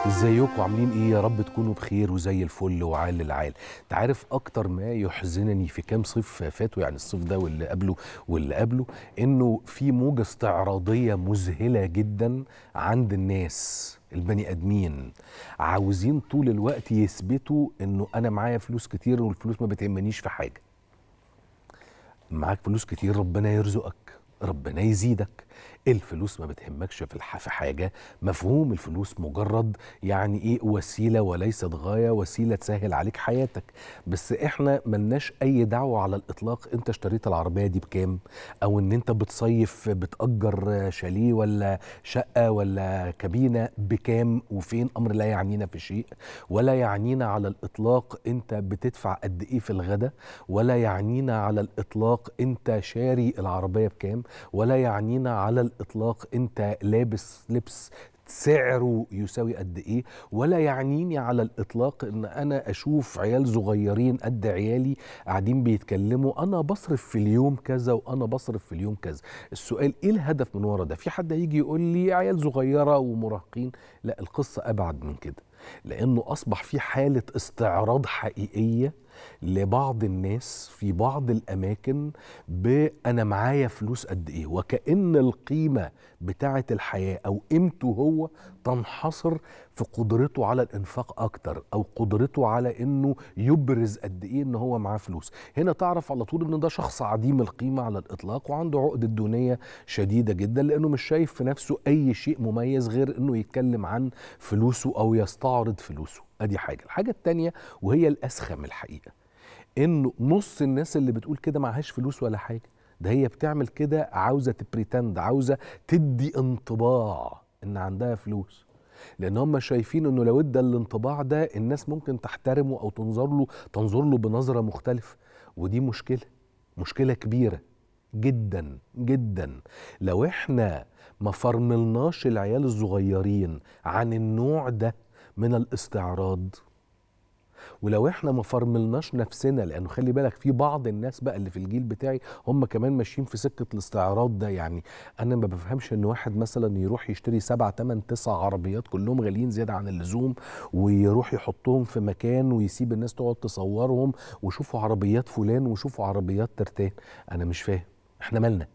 ازيكم عاملين ايه يا رب تكونوا بخير وزي الفل وعال العال انت عارف اكتر ما يحزنني في كام صيف فاتوا يعني الصيف ده واللي قبله واللي قبله انه في موجه استعراضيه مذهله جدا عند الناس البني ادمين عاوزين طول الوقت يثبتوا انه انا معايا فلوس كتير والفلوس ما بتهمنيش في حاجه معاك فلوس كتير ربنا يرزقك ربنا يزيدك الفلوس ما بتهمكش في الح... في حاجه مفهوم الفلوس مجرد يعني ايه وسيله وليست غايه وسيله تسهل عليك حياتك بس احنا ملناش اي دعوه على الاطلاق انت اشتريت العربيه دي بكام او ان انت بتصيف بتاجر شاليه ولا شقه ولا كابينه بكام وفين امر لا يعنينا في شيء ولا يعنينا على الاطلاق انت بتدفع قد ايه في الغدا ولا يعنينا على الاطلاق انت شاري العربيه بكام ولا يعنينا على الاطلاق انت لابس لبس سعره يساوي قد ايه ولا يعنيني على الاطلاق ان انا اشوف عيال صغيرين قد عيالي قاعدين بيتكلموا انا بصرف في اليوم كذا وانا بصرف في اليوم كذا السؤال ايه الهدف من ورا ده في حد هيجي يقول لي عيال صغيره ومراهقين لا القصه ابعد من كده لانه اصبح في حاله استعراض حقيقيه لبعض الناس في بعض الاماكن بانا معايا فلوس قد ايه وكان القيمه بتاعه الحياه او قيمته هو تنحصر في قدرته على الانفاق اكتر او قدرته على انه يبرز قد ايه ان هو معاه فلوس هنا تعرف على طول ان ده شخص عديم القيمه على الاطلاق وعنده عقده دونيه شديده جدا لانه مش شايف في نفسه اي شيء مميز غير انه يتكلم عن فلوسه او يستعرض فلوسه ادي حاجه الحاجه الثانيه وهي الاسخم الحقيقه انه نص الناس اللي بتقول كده معهاش فلوس ولا حاجه ده هي بتعمل كده عاوزه تبريتند عاوزه تدي انطباع ان عندها فلوس لان هم شايفين انه لو ادى الانطباع ده الناس ممكن تحترمه او تنظر له تنظر له بنظره مختلفه ودي مشكله مشكله كبيره جدا جدا لو احنا ما فرملناش العيال الصغيرين عن النوع ده من الاستعراض ولو احنا ما فرملناش نفسنا لانه خلي بالك في بعض الناس بقى اللي في الجيل بتاعي هم كمان ماشيين في سكه الاستعراض ده يعني انا ما بفهمش ان واحد مثلا يروح يشتري سبع ثمان تسع عربيات كلهم غاليين زياده عن اللزوم ويروح يحطهم في مكان ويسيب الناس تقعد تصورهم وشوفوا عربيات فلان وشوفوا عربيات ترتان انا مش فاهم احنا مالنا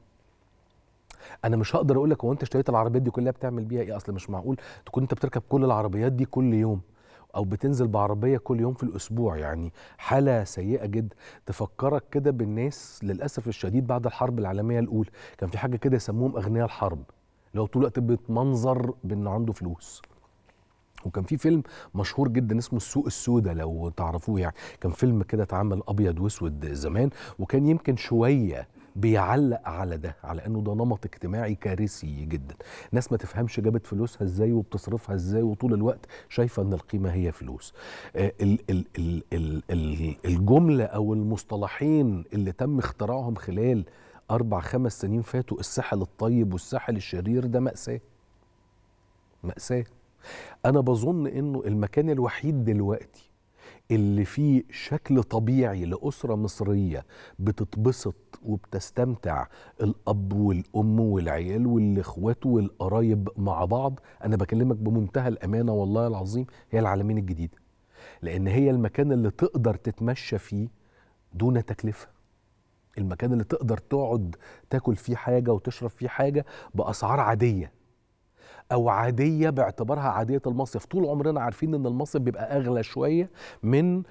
انا مش هقدر اقول لك هو انت اشتريت العربيات دي كلها بتعمل بيها ايه اصل مش معقول تكون انت بتركب كل العربيات دي كل يوم او بتنزل بعربيه كل يوم في الاسبوع يعني حاله سيئه جدا تفكرك كده بالناس للاسف الشديد بعد الحرب العالميه الاولى كان في حاجه كده يسموهم اغنياء الحرب لو طول الوقت بيتمنظر بانه عنده فلوس وكان في فيلم مشهور جدا اسمه السوق السوداء لو تعرفوه يعني كان فيلم كده اتعمل ابيض واسود زمان وكان يمكن شويه بيعلق على ده على انه ده نمط اجتماعي كارثي جدا ناس ما تفهمش جابت فلوسها ازاي وبتصرفها ازاي وطول الوقت شايفه ان القيمه هي فلوس آه ال ال ال ال ال الجمله او المصطلحين اللي تم اختراعهم خلال اربع خمس سنين فاتوا الساحل الطيب والساحل الشرير ده ماساه ماساه انا بظن انه المكان الوحيد دلوقتي اللي فيه شكل طبيعي لأسرة مصرية بتتبسط وبتستمتع الأب والأم والعيال والإخوات والقرايب مع بعض أنا بكلمك بمنتهى الأمانة والله العظيم هي العالمين الجديدة لأن هي المكان اللي تقدر تتمشى فيه دون تكلفة المكان اللي تقدر تقعد تاكل فيه حاجة وتشرب فيه حاجة بأسعار عادية او عاديه باعتبارها عاديه المصيف طول عمرنا عارفين ان المصيف بيبقى اغلى شويه من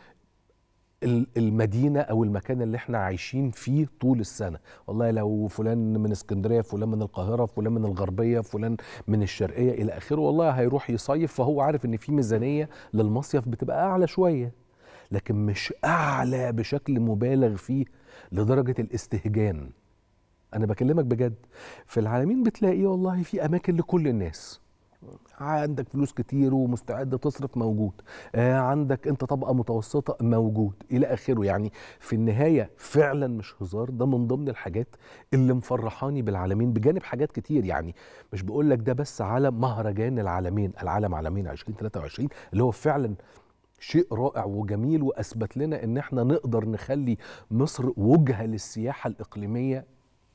المدينة أو المكان اللي احنا عايشين فيه طول السنة والله لو فلان من اسكندرية فلان من القاهرة فلان من الغربية فلان من الشرقية إلى آخره والله هيروح يصيف فهو عارف إن في ميزانية للمصيف بتبقى أعلى شوية لكن مش أعلى بشكل مبالغ فيه لدرجة الاستهجان انا بكلمك بجد في العالمين بتلاقي والله في اماكن لكل الناس عندك فلوس كتير ومستعد تصرف موجود آه عندك انت طبقه متوسطه موجود الى اخره يعني في النهايه فعلا مش هزار ده من ضمن الحاجات اللي مفرحاني بالعالمين بجانب حاجات كتير يعني مش بقول لك ده بس على مهرجان العالمين العالم عالمين 2023 اللي هو فعلا شيء رائع وجميل واثبت لنا ان احنا نقدر نخلي مصر وجهه للسياحه الاقليميه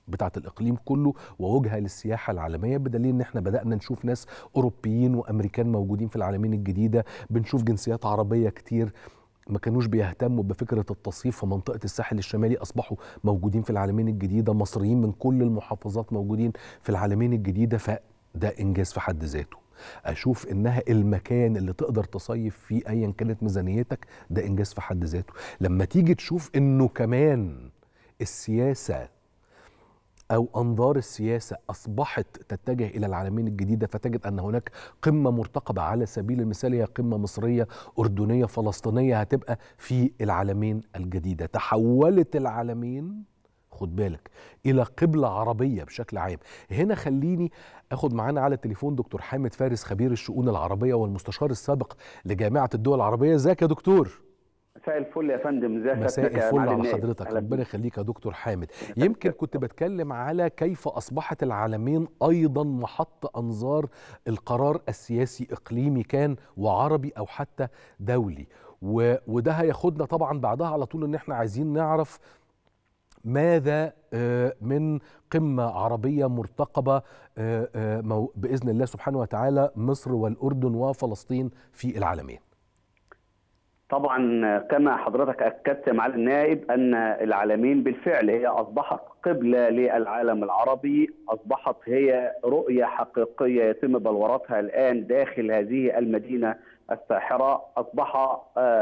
بتاعه الاقليم كله ووجهه للسياحه العالميه بدليل ان احنا بدانا نشوف ناس اوروبيين وامريكان موجودين في العالمين الجديده بنشوف جنسيات عربيه كتير ما كانوش بيهتموا بفكره التصيف في منطقه الساحل الشمالي اصبحوا موجودين في العالمين الجديده مصريين من كل المحافظات موجودين في العالمين الجديده فده انجاز في حد ذاته اشوف انها المكان اللي تقدر تصيف فيه ايا كانت ميزانيتك ده انجاز في حد ذاته لما تيجي تشوف انه كمان السياسه او انظار السياسه اصبحت تتجه الى العالمين الجديده فتجد ان هناك قمه مرتقبه على سبيل المثال هي قمه مصريه اردنيه فلسطينيه هتبقى في العالمين الجديده تحولت العالمين خد بالك الى قبله عربيه بشكل عام هنا خليني اخد معانا على التليفون دكتور حامد فارس خبير الشؤون العربيه والمستشار السابق لجامعه الدول العربيه ازيك يا دكتور مساء الفل يا فندم ازيك مساء الفل على حضرتك ربنا يخليك يا دكتور حامد يمكن كنت بتكلم على كيف اصبحت العالمين ايضا محط انظار القرار السياسي اقليمي كان وعربي او حتى دولي وده هياخدنا طبعا بعدها على طول ان احنا عايزين نعرف ماذا من قمة عربية مرتقبة بإذن الله سبحانه وتعالى مصر والأردن وفلسطين في العالمين طبعا كما حضرتك اكدت مع النائب ان العالمين بالفعل هي اصبحت قبله للعالم العربي، اصبحت هي رؤيه حقيقيه يتم بلورتها الان داخل هذه المدينه الساحره، اصبح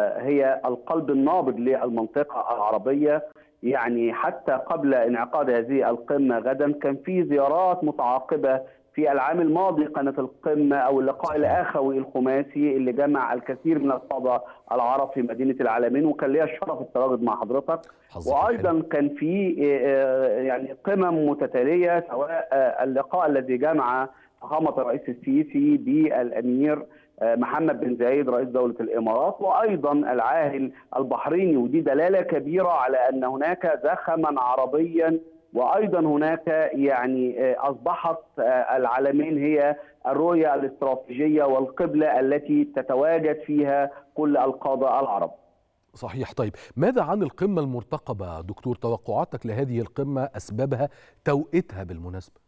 هي القلب النابض للمنطقه العربيه، يعني حتى قبل انعقاد هذه القمه غدا كان في زيارات متعاقبه في العام الماضي كانت القمة أو اللقاء الأخوي الخماسي اللي جمع الكثير من القادة العرب في مدينة العالمين وكان ليا الشرف التواجد مع حضرتك وأيضا كان في يعني قمم متتالية سواء اللقاء الذي جمع فخامة الرئيس السيسي بالأمير محمد بن زايد رئيس دولة الإمارات وأيضا العاهل البحريني ودي دلالة كبيرة على أن هناك زخما عربيا وايضا هناك يعني اصبحت العالمين هي الرؤيه الاستراتيجيه والقبله التي تتواجد فيها كل القاده العرب. صحيح طيب ماذا عن القمه المرتقبه دكتور توقعاتك لهذه القمه اسبابها توقيتها بالمناسبه؟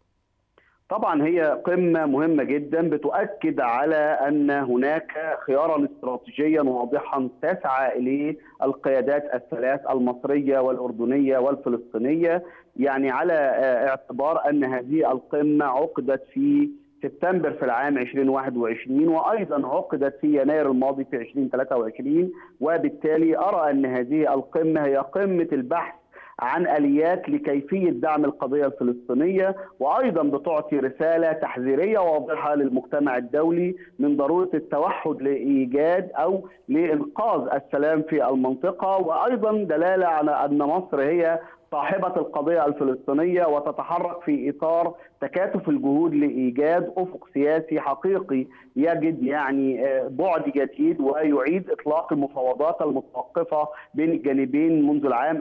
طبعا هي قمة مهمة جدا بتؤكد على أن هناك خيارا استراتيجيا واضحا تسعى إليه القيادات الثلاث المصرية والأردنية والفلسطينية يعني على اعتبار أن هذه القمة عقدت في سبتمبر في العام 2021 وايضا عقدت في يناير الماضي في 2023 وبالتالي ارى ان هذه القمه هي قمه البحث عن اليات لكيفيه دعم القضيه الفلسطينيه وايضا بتعطي رساله تحذيريه واضحه للمجتمع الدولي من ضروره التوحد لايجاد او لانقاذ السلام في المنطقه وايضا دلاله على ان مصر هي صاحبة القضية الفلسطينية وتتحرك في إطار تكاتف الجهود لإيجاد أفق سياسي حقيقي يجد يعني بعد جديد ويعيد إطلاق المفاوضات المتوقفة بين الجانبين منذ العام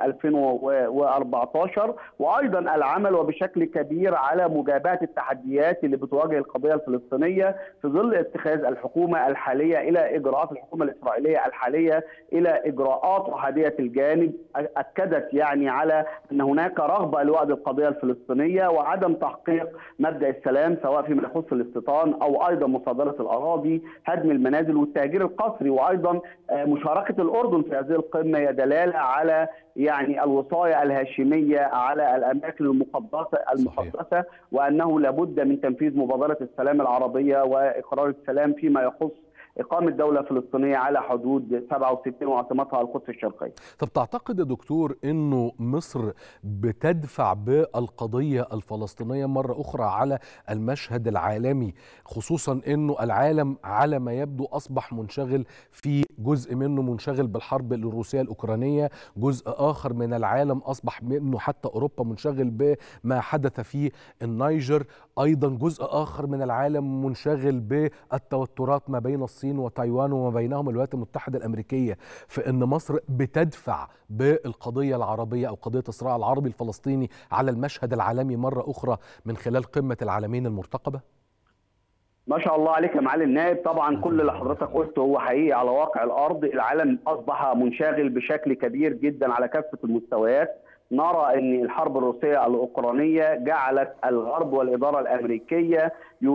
2014 وأيضا العمل وبشكل كبير على مجابهة التحديات اللي بتواجه القضية الفلسطينية في ظل اتخاذ الحكومة الحالية إلى إجراءات الحكومة الإسرائيلية الحالية إلى إجراءات أحادية الجانب أكدت يعني على ان هناك رغبه لوعد القضيه الفلسطينيه وعدم تحقيق مبدا السلام سواء فيما يخص الاستيطان او ايضا مصادره الاراضي، هدم المنازل والتهجير القسري وايضا مشاركه الاردن في هذه القمه هي دلاله على يعني الوصايه الهاشميه على الاماكن المقدسه المقدسه وانه لابد من تنفيذ مبادره السلام العربيه واقرار السلام فيما يخص إقامة دولة فلسطينية على حدود 67 وعاصمتها القدس الشرقية طب تعتقد يا دكتور أنه مصر بتدفع بالقضية الفلسطينية مرة أخرى على المشهد العالمي خصوصا أنه العالم على ما يبدو أصبح منشغل في جزء منه منشغل بالحرب الروسية الأوكرانية جزء آخر من العالم أصبح منه حتى أوروبا منشغل بما حدث في النيجر أيضا جزء آخر من العالم منشغل بالتوترات ما بين الصين الصين وتايوان وما بينهم الولايات المتحده الامريكيه في ان مصر بتدفع بالقضيه العربيه او قضيه الصراع العربي الفلسطيني على المشهد العالمي مره اخرى من خلال قمه العالمين المرتقبه؟ ما شاء الله عليك يا معالي النائب طبعا كل اللي حضرتك قلته هو حقيقي على واقع الارض العالم اصبح منشغل بشكل كبير جدا على كافه المستويات نرى ان الحرب الروسيه الاوكرانيه جعلت الغرب والاداره الامريكيه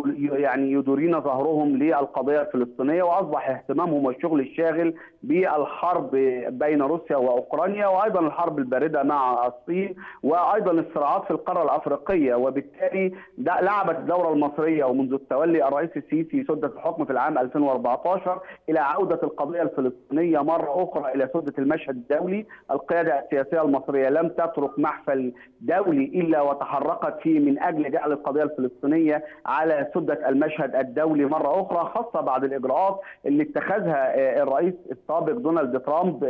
يعني يدورين ظهرهم للقضيه الفلسطينيه واصبح اهتمامهم والشغل الشاغل بالحرب بين روسيا واوكرانيا وايضا الحرب البارده مع الصين وايضا الصراعات في القاره الافريقيه وبالتالي لعبت الدوره المصريه ومنذ التولي الرئيس السيسي سده الحكم في العام 2014 الى عوده القضيه الفلسطينيه مره اخرى الى سده المشهد الدولي، القياده السياسيه المصريه لم تترك محفل دولي الا وتحركت فيه من اجل جعل القضيه الفلسطينيه على سده المشهد الدولي مره اخرى خاصه بعد الاجراءات اللي اتخذها الرئيس السابق دونالد ترامب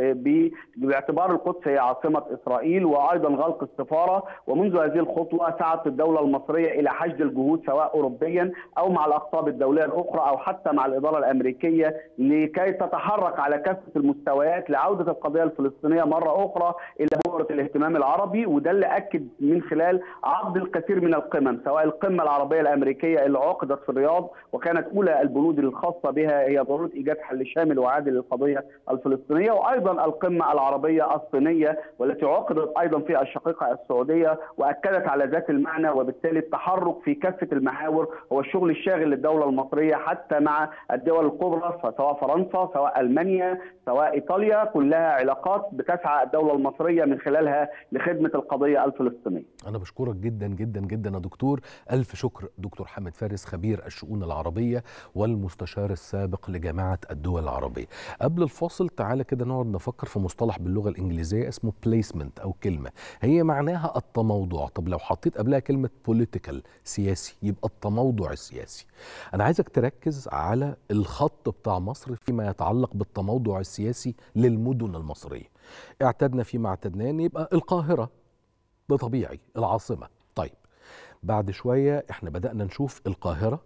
باعتبار القدس هي عاصمه اسرائيل وايضا غلق السفاره ومنذ هذه الخطوه سعت الدوله المصريه الى حشد الجهود سواء اوروبيا او مع الاقطاب الدوليه الاخرى او حتى مع الاداره الامريكيه لكي تتحرك على كافه المستويات لعوده القضيه الفلسطينيه مره اخرى الى بؤره الاهتمام العربي وده اللي اكد من خلال عقد الكثير من القمم سواء القمه العربيه الامريكيه اللي عقدت في الرياض وكانت اولى البنود الخاصه بها هي ضروره ايجاد حل شامل وعادل للقضيه الفلسطينيه وايضا القمه العربيه الصينيه والتي عقدت ايضا في الشقيقه السعوديه واكدت على ذات المعنى وبالتالي التحرك في كافه المحاور هو الشغل الشاغل للدوله المصريه حتى مع الدول الكبرى سواء فرنسا سواء المانيا سواء ايطاليا كلها علاقات بتسعى الدوله المصريه من خلالها لخدمه القضيه الفلسطينيه. انا بشكرك جدا جدا جدا يا دكتور الف شكر دكتور حامد فارس خبير الشؤون العربيه والمستشار السابق لجامعه الدول العربيه. قبل الفاصل تعالى كده نقعد نفكر في مصطلح باللغه الانجليزيه اسمه بليسمنت او كلمه هي معناها التموضع طب لو حطيت قبلها كلمه بوليتيكال سياسي يبقى التموضع السياسي. انا عايزك تركز على الخط بتاع مصر فيما يتعلق بالتموضع السياسي للمدن المصريه. اعتدنا فيما اعتدناه يبقى القاهره ده طبيعي العاصمه طيب بعد شويه احنا بدانا نشوف القاهره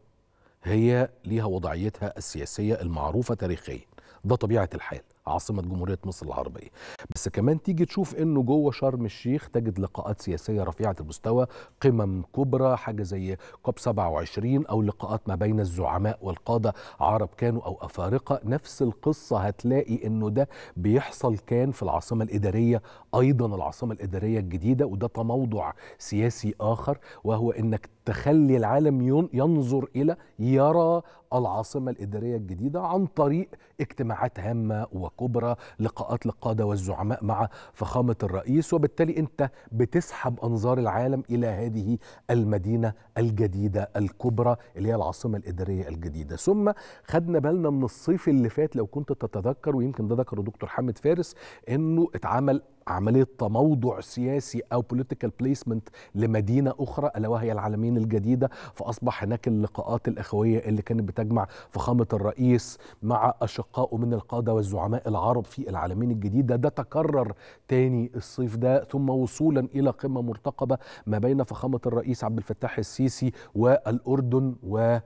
هي ليها وضعيتها السياسيه المعروفه تاريخيا ده طبيعه الحال عاصمة جمهورية مصر العربية بس كمان تيجي تشوف انه جوه شرم الشيخ تجد لقاءات سياسية رفيعة المستوى قمم كبرى حاجة زي كوب 27 او لقاءات ما بين الزعماء والقادة عرب كانوا او افارقة نفس القصة هتلاقي انه ده بيحصل كان في العاصمة الادارية ايضا العاصمة الادارية الجديدة وده تموضع سياسي اخر وهو انك تخلي العالم ينظر الى يرى العاصمه الاداريه الجديده عن طريق اجتماعات هامه وكبرى لقاءات للقاده والزعماء مع فخامه الرئيس وبالتالي انت بتسحب انظار العالم الى هذه المدينه الجديده الكبرى اللي هي العاصمه الاداريه الجديده ثم خدنا بالنا من الصيف اللي فات لو كنت تتذكر ويمكن ده ذكره دكتور حامد فارس انه اتعمل عمليه تموضع سياسي او بوليتيكال بليسمنت لمدينه اخرى الا وهي العالمين الجديده فاصبح هناك اللقاءات الاخويه اللي كانت بتجمع فخامه الرئيس مع اشقائه من القاده والزعماء العرب في العالمين الجديده ده تكرر تاني الصيف ده ثم وصولا الى قمه مرتقبه ما بين فخامه الرئيس عبد الفتاح السيسي والاردن و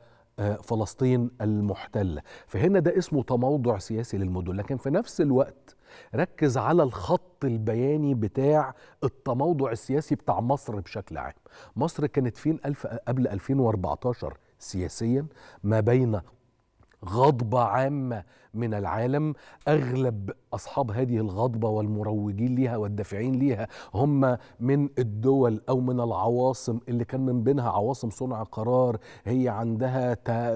فلسطين المحتله فهنا ده اسمه تموضع سياسي للمدن لكن في نفس الوقت ركز على الخط البياني بتاع التموضع السياسي بتاع مصر بشكل عام مصر كانت فين ألف قبل 2014 سياسيا ما بين غضبة عامة من العالم أغلب أصحاب هذه الغضبة والمروجين ليها والدافعين ليها هم من الدول أو من العواصم اللي كان من بينها عواصم صنع قرار هي عندها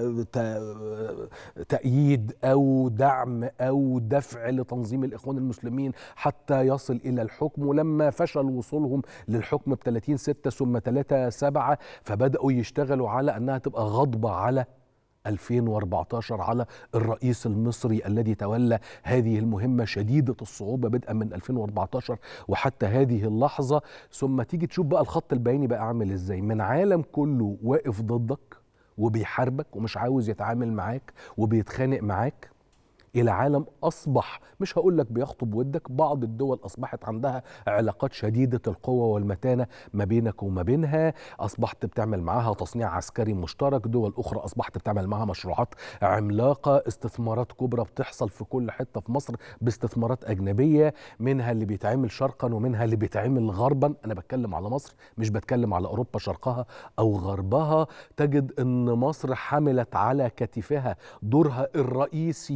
تأييد أو دعم أو دفع لتنظيم الإخوان المسلمين حتى يصل إلى الحكم ولما فشل وصولهم للحكم ب 30 6 ثم 3 7 فبدأوا يشتغلوا على أنها تبقى غضبة على 2014 على الرئيس المصري الذي تولى هذه المهمة شديدة الصعوبة بدءا من 2014 وحتى هذه اللحظة ثم تيجي تشوف بقى الخط البياني بقى عامل ازاي من عالم كله واقف ضدك وبيحاربك ومش عاوز يتعامل معاك وبيتخانق معاك الى عالم اصبح مش هقول لك بيخطب ودك بعض الدول اصبحت عندها علاقات شديده القوه والمتانه ما بينك وما بينها اصبحت بتعمل معاها تصنيع عسكري مشترك دول اخرى اصبحت بتعمل معاها مشروعات عملاقه استثمارات كبرى بتحصل في كل حته في مصر باستثمارات اجنبيه منها اللي بيتعمل شرقا ومنها اللي بيتعمل غربا انا بتكلم على مصر مش بتكلم على اوروبا شرقها او غربها تجد ان مصر حملت على كتفها دورها الرئيسي في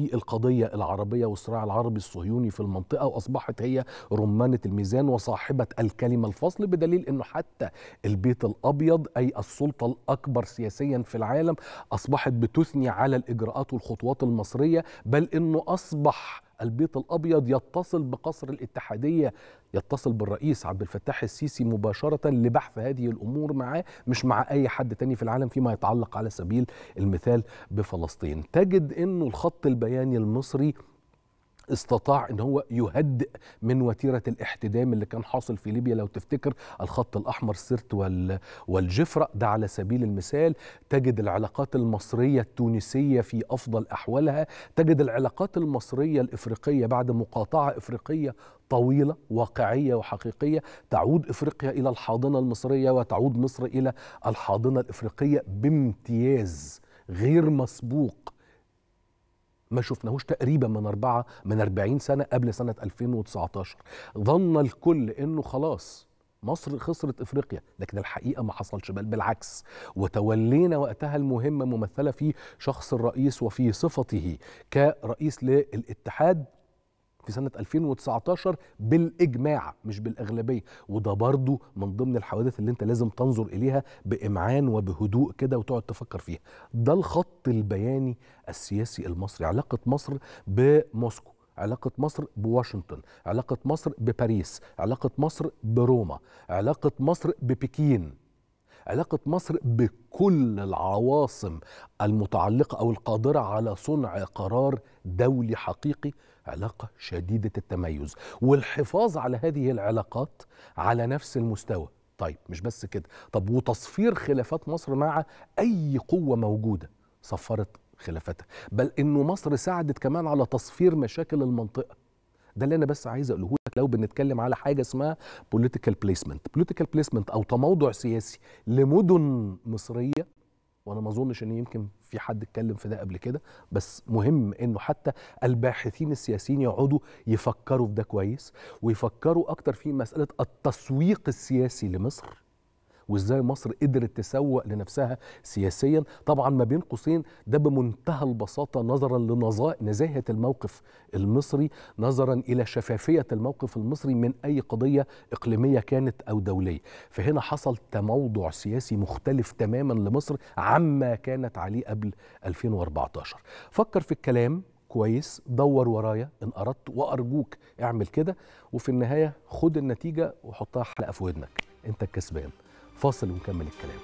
في القضيه العربيه والصراع العربي الصهيوني في المنطقه واصبحت هي رمانه الميزان وصاحبه الكلمه الفصل بدليل انه حتى البيت الابيض اي السلطه الاكبر سياسيا في العالم اصبحت بتثني على الاجراءات والخطوات المصريه بل انه اصبح البيت الابيض يتصل بقصر الاتحاديه يتصل بالرئيس عبد الفتاح السيسي مباشره لبحث هذه الامور معاه مش مع اي حد تاني في العالم فيما يتعلق على سبيل المثال بفلسطين تجد انه الخط البياني المصري استطاع ان هو يهدئ من وتيره الاحتدام اللي كان حاصل في ليبيا لو تفتكر الخط الاحمر سرت وال والجفرة ده على سبيل المثال تجد العلاقات المصريه التونسيه في افضل احوالها تجد العلاقات المصريه الافريقيه بعد مقاطعه افريقيه طويله واقعيه وحقيقيه تعود افريقيا الى الحاضنه المصريه وتعود مصر الى الحاضنه الافريقيه بامتياز غير مسبوق ما شفناهوش تقريبا من أربعة من 40 سنة قبل سنة 2019 ظن الكل إنه خلاص مصر خسرت افريقيا لكن الحقيقه ما حصلش بل بالعكس وتولينا وقتها المهمه ممثله في شخص الرئيس وفي صفته كرئيس للاتحاد في سنة 2019 بالإجماع مش بالأغلبية وده برضو من ضمن الحوادث اللي انت لازم تنظر إليها بإمعان وبهدوء كده وتقعد تفكر فيها ده الخط البياني السياسي المصري علاقة مصر بموسكو علاقة مصر بواشنطن علاقة مصر بباريس علاقة مصر بروما علاقة مصر ببكين علاقة مصر بكل العواصم المتعلقة أو القادرة على صنع قرار دولي حقيقي علاقة شديدة التميز والحفاظ على هذه العلاقات على نفس المستوى طيب مش بس كده طب وتصفير خلافات مصر مع أي قوة موجودة صفرت خلافتها بل إنه مصر ساعدت كمان على تصفير مشاكل المنطقة ده اللي انا بس عايز اقوله لك لو بنتكلم على حاجه اسمها بوليتيكال بليسمنت بوليتيكال بليسمنت او تموضع سياسي لمدن مصريه وانا ما اظنش ان يمكن في حد اتكلم في ده قبل كده بس مهم انه حتى الباحثين السياسيين يقعدوا يفكروا في ده كويس ويفكروا اكتر في مساله التسويق السياسي لمصر وازاي مصر قدرت تسوق لنفسها سياسيا طبعا ما بين قوسين ده بمنتهى البساطه نظرا لنزاهه الموقف المصري نظرا الى شفافيه الموقف المصري من اي قضيه اقليميه كانت او دوليه فهنا حصل تموضع سياسي مختلف تماما لمصر عما كانت عليه قبل 2014 فكر في الكلام كويس دور ورايا ان اردت وارجوك اعمل كده وفي النهايه خد النتيجه وحطها حلقه في ودنك انت الكسبان فاصل ونكمل الكلام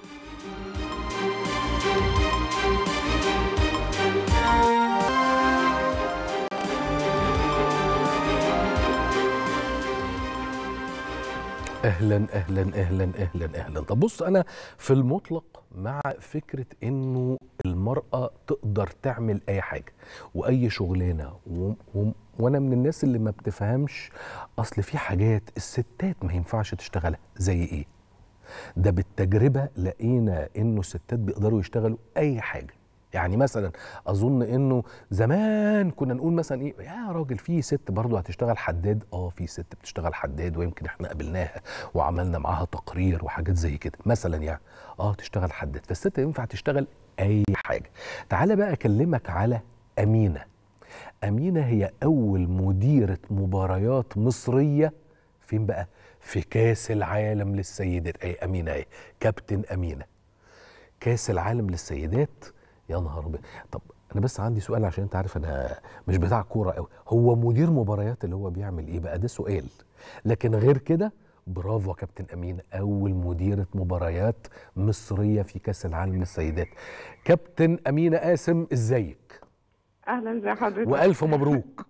اهلا اهلا اهلا اهلا اهلا طب بص انا في المطلق مع فكره انه المراه تقدر تعمل اي حاجه واي شغلانه و... و... وانا من الناس اللي ما بتفهمش اصل في حاجات الستات ما ينفعش تشتغلها زي ايه ده بالتجربه لقينا انه الستات بيقدروا يشتغلوا اي حاجه يعني مثلا اظن انه زمان كنا نقول مثلا ايه يا راجل في ست برضه هتشتغل حداد اه في ست بتشتغل حداد ويمكن احنا قابلناها وعملنا معاها تقرير وحاجات زي كده مثلا يعني اه تشتغل حداد فالست ينفع تشتغل اي حاجه تعالى بقى اكلمك على امينه امينه هي اول مديره مباريات مصريه فين بقى في كاس العالم للسيدات اي امينه ايه كابتن امينه كاس العالم للسيدات يا نهار ابيض طب انا بس عندي سؤال عشان انت عارف انا مش بتاع كوره قوي هو مدير مباريات اللي هو بيعمل ايه بقى ده سؤال لكن غير كده برافو يا كابتن امين اول مديره مباريات مصريه في كاس العالم للسيدات كابتن امينه قاسم ازيك اهلا زي حضرتك والف مبروك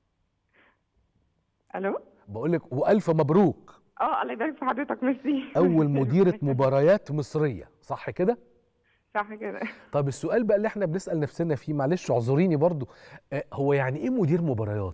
الو بقول لك والف مبروك اه الله يبارك في حضرتك ميرسي اول مديره مباريات مصريه صح كده صح كده طب السؤال بقى اللي احنا بنسال نفسنا فيه معلش اعذريني برضو آه، هو يعني ايه مدير مباريات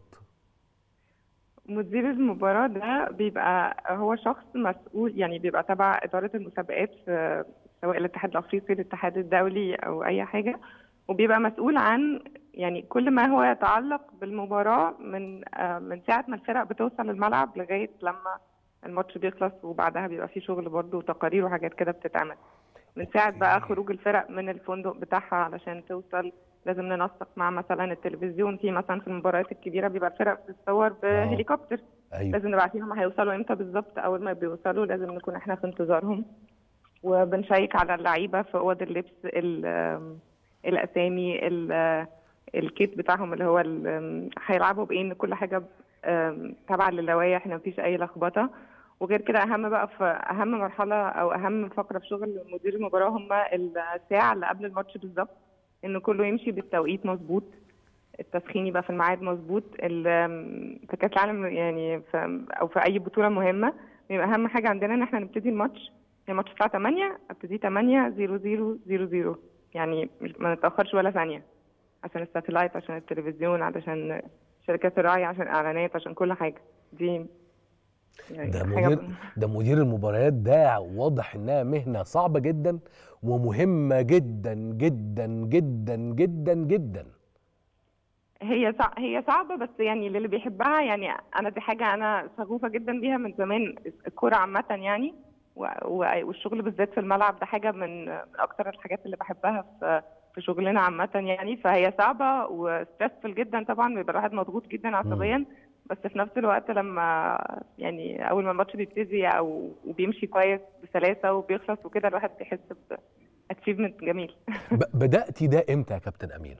مدير المباراة ده بيبقى هو شخص مسؤول يعني بيبقى تبع إدارة المسابقات في سواء الاتحاد الأفريقي الاتحاد الدولي أو أي حاجة وبيبقى مسؤول عن يعني كل ما هو يتعلق بالمباراة من آه، من ساعة ما الفرق بتوصل الملعب لغاية لما الماتش بيخلص وبعدها بيبقى فيه شغل برضه وتقارير وحاجات كده بتتعمل من ساعة بقى خروج الفرق من الفندق بتاعها علشان توصل لازم ننسق مع مثلا التلفزيون في مثلا في المباريات الكبيره بيبقى الفرق بتتصور بهليكوبتر ايوه لازم نبقى عارفين هم هيوصلوا امتى بالظبط اول ما بيوصلوا لازم نكون احنا في انتظارهم وبنشيك على اللعيبه في اوض اللبس ال- الاسامي ال- الكيت بتاعهم اللي هو ال- هيلعبوا بايه ان كل حاجه آم، تابعه للوائح ان مفيش اي لخبطه وغير كده اهم بقى في اهم مرحله او اهم فقره في شغل مدير المباراه هم الساعه اللي قبل الماتش بالظبط ان كله يمشي بالتوقيت مظبوط التسخين يبقى في الميعاد مظبوط ال- في كاس العالم يعني في او في اي بطوله مهمه بيبقى اهم حاجه عندنا ان احنا نبتدي الماتش يعني الماتش الساعه 8 ابتدي 8 0 0 0 0 يعني مش- ما نتاخرش ولا ثانيه عشان الساتلايت عشان التلفزيون علشان شركات الراعي عشان اعلانات عشان كل حاجه دي يعني ده حاجة مدير ده مدير المباريات ده واضح انها مهنه صعبه جدا ومهمه جدا جدا جدا جدا جدا هي صع... هي صعبة بس يعني للي بيحبها يعني أنا دي حاجة أنا شغوفة جدا بيها من زمان الكورة عامة يعني و... و... والشغل بالذات في الملعب ده حاجة من من أكتر الحاجات اللي بحبها في في شغلنا عامة يعني فهي صعبة وستريسفul جدا طبعا بيبقى الواحد مضغوط جدا عصبيا بس في نفس الوقت لما يعني أول ما الماتش بيبتدي أو وبيمشي كويس بسلاسة وبيخلص وكده الواحد بيحس ب achievement جميل ب- بداتي ده امتى يا كابتن امينه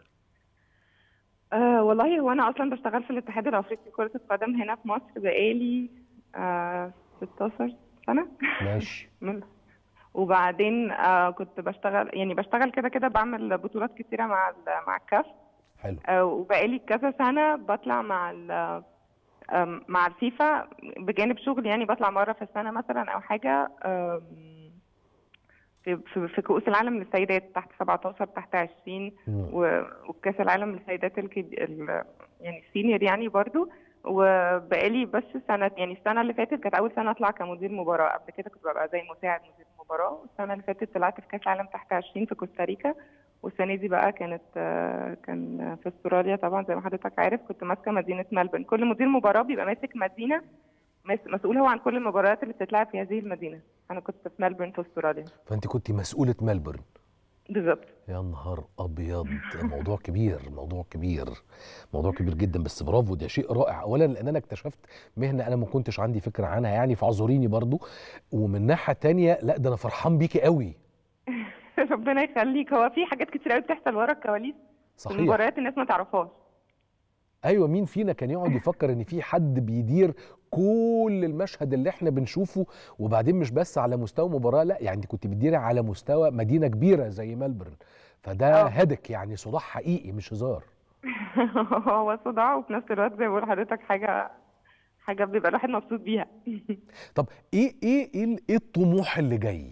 أه والله هو انا اصلا بشتغل في الاتحاد الافريقي لكره القدم هنا في مصر بقالي أه 16 سنه ماشي من وبعدين أه كنت بشتغل يعني بشتغل كده كده بعمل بطولات كتيره مع ال- مع الكاف حلو أه وبقالي كذا سنه بطلع مع ال- أم، مع الفيفا بجانب شغل يعني بطلع مره في السنه مثلا او حاجه أم، في في في كؤوس العالم للسيدات تحت 17 تحت 20 مم. و- وكاس العالم للسيدات الكب... ال... يعني السينيور يعني برضو وبقالي بس سنة يعني السنة اللي فاتت كانت أول سنة أطلع كمدير مباراة قبل كده كنت ببقى زي مساعد مدير مباراة والسنة اللي فاتت طلعت في كأس العالم تحت 20 في كوستاريكا والسنة دي بقى كانت آه، كان في استراليا طبعا زي ما حضرتك عارف كنت ماسكة مدينة ملبن كل مدير مباراة بيبقى ماسك مدينة مس- مسؤول هو عن كل المباريات اللي بتتلعب في هذه المدينة أنا كنت في ملبن في استراليا فانت كنت مسؤوله ملبورن بالظبط يا نهار ابيض موضوع كبير موضوع كبير موضوع كبير جدا بس برافو ده شيء رائع اولا لان انا اكتشفت مهنه انا ما كنتش عندي فكره عنها يعني فاعذريني برضو ومن ناحيه تانية لا ده انا فرحان بيكي قوي ربنا يخليك هو في حاجات كتير قوي بتحصل ورا الكواليس في صحيح المباريات الناس ما تعرفهاش ايوه مين فينا كان يقعد يفكر ان في حد بيدير كل المشهد اللي احنا بنشوفه وبعدين مش بس على مستوى مباراه لا يعني انت كنت بتديري على مستوى مدينه كبيره زي ملبورن فده آه. هدك يعني صداع حقيقي مش هزار هو صداع وفي نفس الوقت زي ما بقول لحضرتك حاجه حاجه بيبقى الواحد مبسوط بيها طب ايه ايه ايه ال- ايه الطموح اللي جاي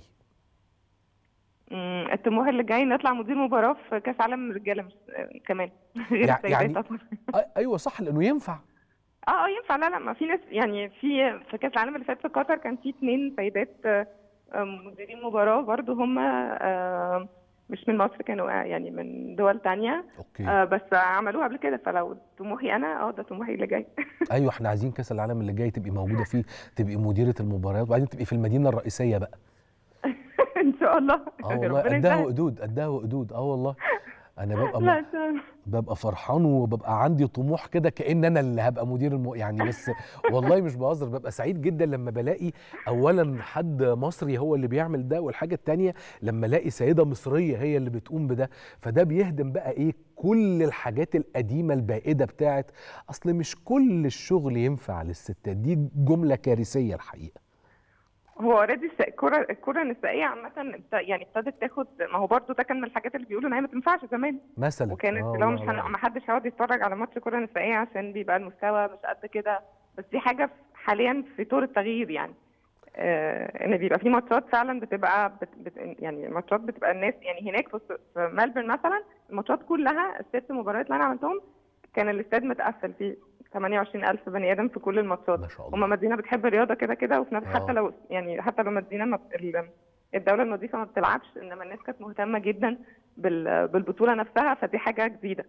أمم، الطموح اللي جاي نطلع مدير مباراه في كاس عالم رجاله مش كمان غير يع- السيدات يعني- أصلاً. أي- ايوه صح لانه ينفع اه اه ينفع لا لا ما في ناس يعني في في كاس العالم اللي فات في قطر كان في اثنين سيدات آه، آه، مديرين مباراه برضو هم آه، مش من مصر كانوا آه، يعني من دول تانية اوكي آه، بس عملوها قبل كده فلو طموحي انا اه ده طموحي اللي جاي ايوه احنا عايزين كاس العالم اللي جاي تبقي موجوده فيه تبقي مديره المباريات وبعدين تبقي في المدينه الرئيسيه بقى ان شاء الله اه والله ربنا قدها يسهل. وقدود قدها وقدود اه والله انا ببقى م... لا إن شاء الله. ببقى فرحان وببقى عندي طموح كده كأن انا اللي هبقى مدير الم... يعني بس والله مش بهزر ببقى سعيد جدا لما بلاقي اولا حد مصري هو اللي بيعمل ده والحاجه التانية لما الاقي سيده مصريه هي اللي بتقوم بده فده بيهدم بقى ايه كل الحاجات القديمه البائده بتاعت اصل مش كل الشغل ينفع للستات دي جمله كارثيه الحقيقه هو اوريدي الكره الكره النسائيه عامه ابت- يعني ابتدت تاخد ما هو برضو ده كان من الحاجات اللي بيقولوا ان هي ما تنفعش زمان مثلا وكانت آه لو مش والله هن... العظيم. ما حدش هيقعد يتفرج على ماتش كره نسائيه عشان بيبقى المستوى مش قد كده بس دي حاجه في- حاليا في طور التغيير يعني آه ان بيبقى في ماتشات فعلا بتبقى بت... بت... يعني الماتشات بتبقى الناس يعني هناك في, الس- في ملبورن مثلا الماتشات كلها الست مباريات اللي انا عملتهم كان الاستاد متقفل فيه 28000 بني ادم في كل الماتشات ما شاء الله هما مدينه بتحب الرياضه كده كده وفي نفس آه. حتى لو يعني حتى لو مدينه ما بت- ال- الدوله النظيفه ما بتلعبش انما الناس كانت مهتمه جدا بال- بالبطوله نفسها فدي حاجه جديده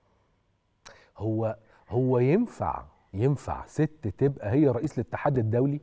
هو هو ينفع ينفع ست تبقى هي رئيس الاتحاد الدولي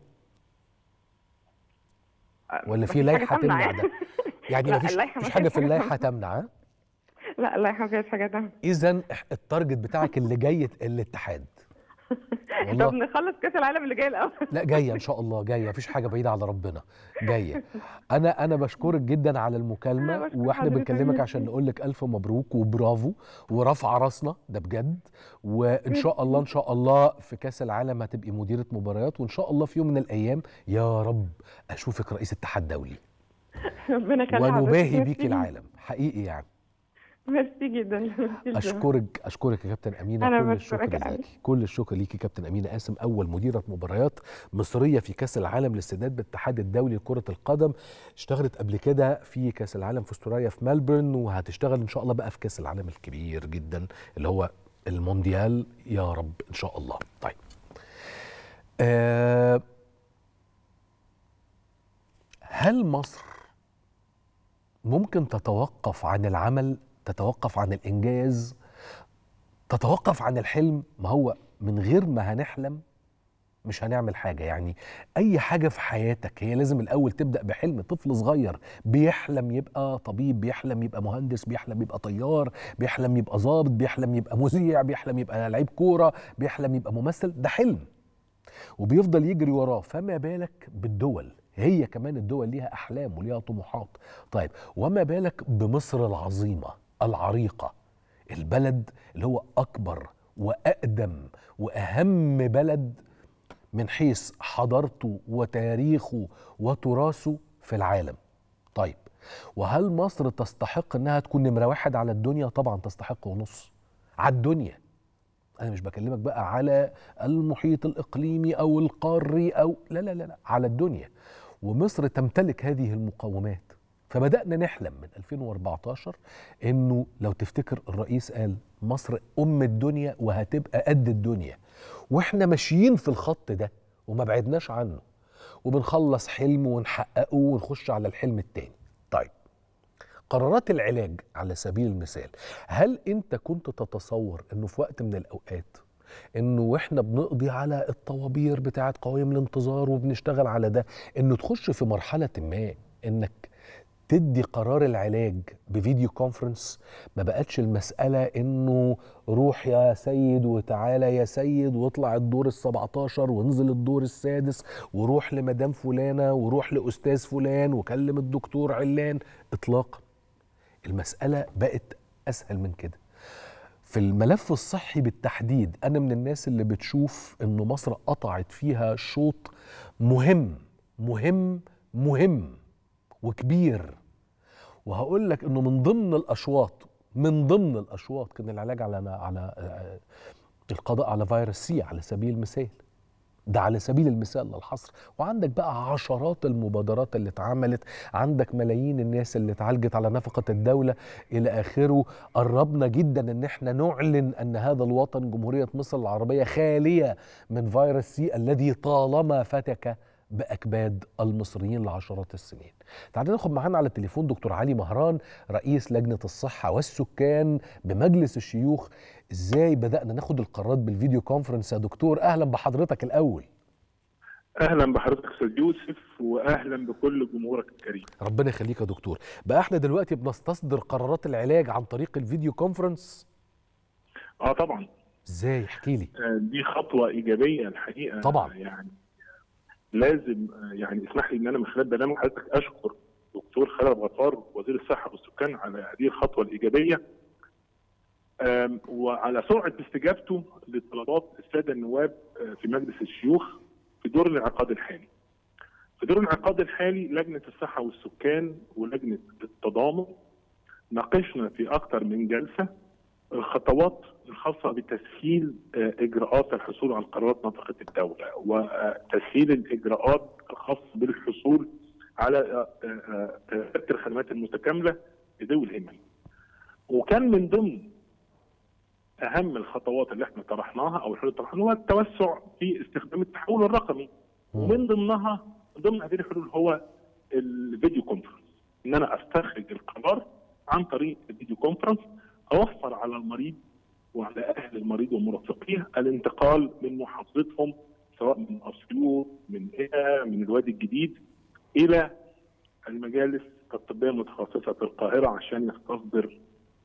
ولا في مفيش حاجة لائحه تمنع يعني. ده يعني لا، مفيش اللائحة مفيش ما حاجه فيهاش في حاجة اللائحه تمنع. تمنع ها لا لا حاجه حاجه تانية اذا التارجت بتاعك اللي جاي الاتحاد طب والله نخلص كاس العالم اللي جاي الاول لا جايه ان شاء الله جايه مفيش حاجه بعيده على ربنا جايه انا انا بشكرك جدا على أنا المكالمه بشكر واحنا حضرتك بنكلمك جداً. عشان نقول لك الف مبروك وبرافو ورفع راسنا ده بجد وان شاء الله ان شاء الله في كاس العالم هتبقي مديره مباريات وان شاء الله في يوم من الايام يا رب اشوفك رئيس اتحاد دولي ربنا يخلي حضرتك. ونباهي ميرسي بيك العالم حقيقي يعني ميرسي جدا ميرسي جداً. اشكرك اشكرك يا كابتن امينه أنا كل بشكرك الشكر أوي. ليكي كل الشكر ليكي كابتن امينه قاسم اول مديره مباريات مصريه في كاس العالم للسيدات بالاتحاد الدولي لكره القدم اشتغلت قبل كده في كاس العالم في استراليا في ملبورن وهتشتغل ان شاء الله بقى في كاس العالم الكبير جدا اللي هو المونديال يا رب ان شاء الله طيب آه هل مصر ممكن تتوقف عن العمل تتوقف عن الانجاز تتوقف عن الحلم ما هو من غير ما هنحلم مش هنعمل حاجه يعني اي حاجه في حياتك هي لازم الاول تبدا بحلم طفل صغير بيحلم يبقى طبيب بيحلم يبقى مهندس بيحلم يبقى طيار بيحلم يبقى ضابط بيحلم يبقى مذيع بيحلم يبقى لعيب كوره بيحلم يبقى ممثل ده حلم وبيفضل يجري وراه فما بالك بالدول هي كمان الدول ليها احلام وليها طموحات طيب وما بالك بمصر العظيمه العريقه البلد اللي هو اكبر واقدم واهم بلد من حيث حضارته وتاريخه وتراثه في العالم طيب وهل مصر تستحق انها تكون نمره واحد على الدنيا طبعا تستحق ونص على الدنيا انا مش بكلمك بقى على المحيط الاقليمي او القاري او لا لا لا, لا على الدنيا ومصر تمتلك هذه المقومات فبدانا نحلم من 2014 انه لو تفتكر الرئيس قال مصر ام الدنيا وهتبقى قد الدنيا واحنا ماشيين في الخط ده وما بعدناش عنه وبنخلص حلم ونحققه ونخش على الحلم التاني طيب قرارات العلاج على سبيل المثال هل انت كنت تتصور انه في وقت من الاوقات انه واحنا بنقضي على الطوابير بتاعه قوائم الانتظار وبنشتغل على ده انه تخش في مرحله ما انك تدي قرار العلاج بفيديو كونفرنس ما بقتش المسألة انه روح يا سيد وتعالى يا سيد واطلع الدور ال17 وانزل الدور السادس وروح لمدام فلانة وروح لأستاذ فلان وكلم الدكتور علان اطلاقا المسألة بقت أسهل من كده في الملف الصحي بالتحديد أنا من الناس اللي بتشوف إنه مصر قطعت فيها شوط مهم مهم مهم وكبير وهقول لك انه من ضمن الاشواط من ضمن الاشواط كان العلاج على على آه، القضاء على فيروس سي على سبيل المثال ده على سبيل المثال للحصر وعندك بقى عشرات المبادرات اللي اتعملت عندك ملايين الناس اللي اتعالجت على نفقة الدولة إلى آخره قربنا جدا ان احنا نعلن ان هذا الوطن جمهورية مصر العربية خالية من فيروس سي الذي طالما فتك باكباد المصريين لعشرات السنين. تعالى ناخد معانا على التليفون دكتور علي مهران رئيس لجنه الصحه والسكان بمجلس الشيوخ. ازاي بدانا ناخد القرارات بالفيديو كونفرنس يا دكتور؟ اهلا بحضرتك الاول. اهلا بحضرتك استاذ يوسف واهلا بكل جمهورك الكريم ربنا يخليك يا دكتور. بقى احنا دلوقتي بنستصدر قرارات العلاج عن طريق الفيديو كونفرنس؟ اه طبعا ازاي؟ احكي لي. آه، دي خطوه ايجابيه الحقيقه طبعا. يعني لازم آه، يعني اسمح لي ان انا من خلال برنامج حضرتك اشكر دكتور خالد غفار وزير الصحه والسكان على هذه الخطوه الايجابيه آم، وعلى سرعه استجابته لطلبات الساده النواب آه، في مجلس الشيوخ في دور الانعقاد الحالي. في دور الانعقاد الحالي لجنه الصحه والسكان ولجنه التضامن ناقشنا في اكثر من جلسه الخطوات الخاصه بتسهيل آه، اجراءات الحصول على قرارات نفقه الدوله وتسهيل الاجراءات الخاصه بالحصول على آه، آه، آه، الخدمات المتكامله لذوي الهمم. وكان من ضمن اهم الخطوات اللي احنا طرحناها او الحلول اللي طرحناها هو التوسع في استخدام التحول الرقمي ومن ضمنها من ضمن هذه الحلول هو الفيديو كونفرنس ان انا استخرج القرار عن طريق الفيديو كونفرنس اوفر على المريض وعلى اهل المريض ومرافقيه الانتقال من محافظتهم سواء من اسيوط من قنا من الوادي الجديد الى المجالس الطبيه المتخصصه في القاهره عشان يستصدر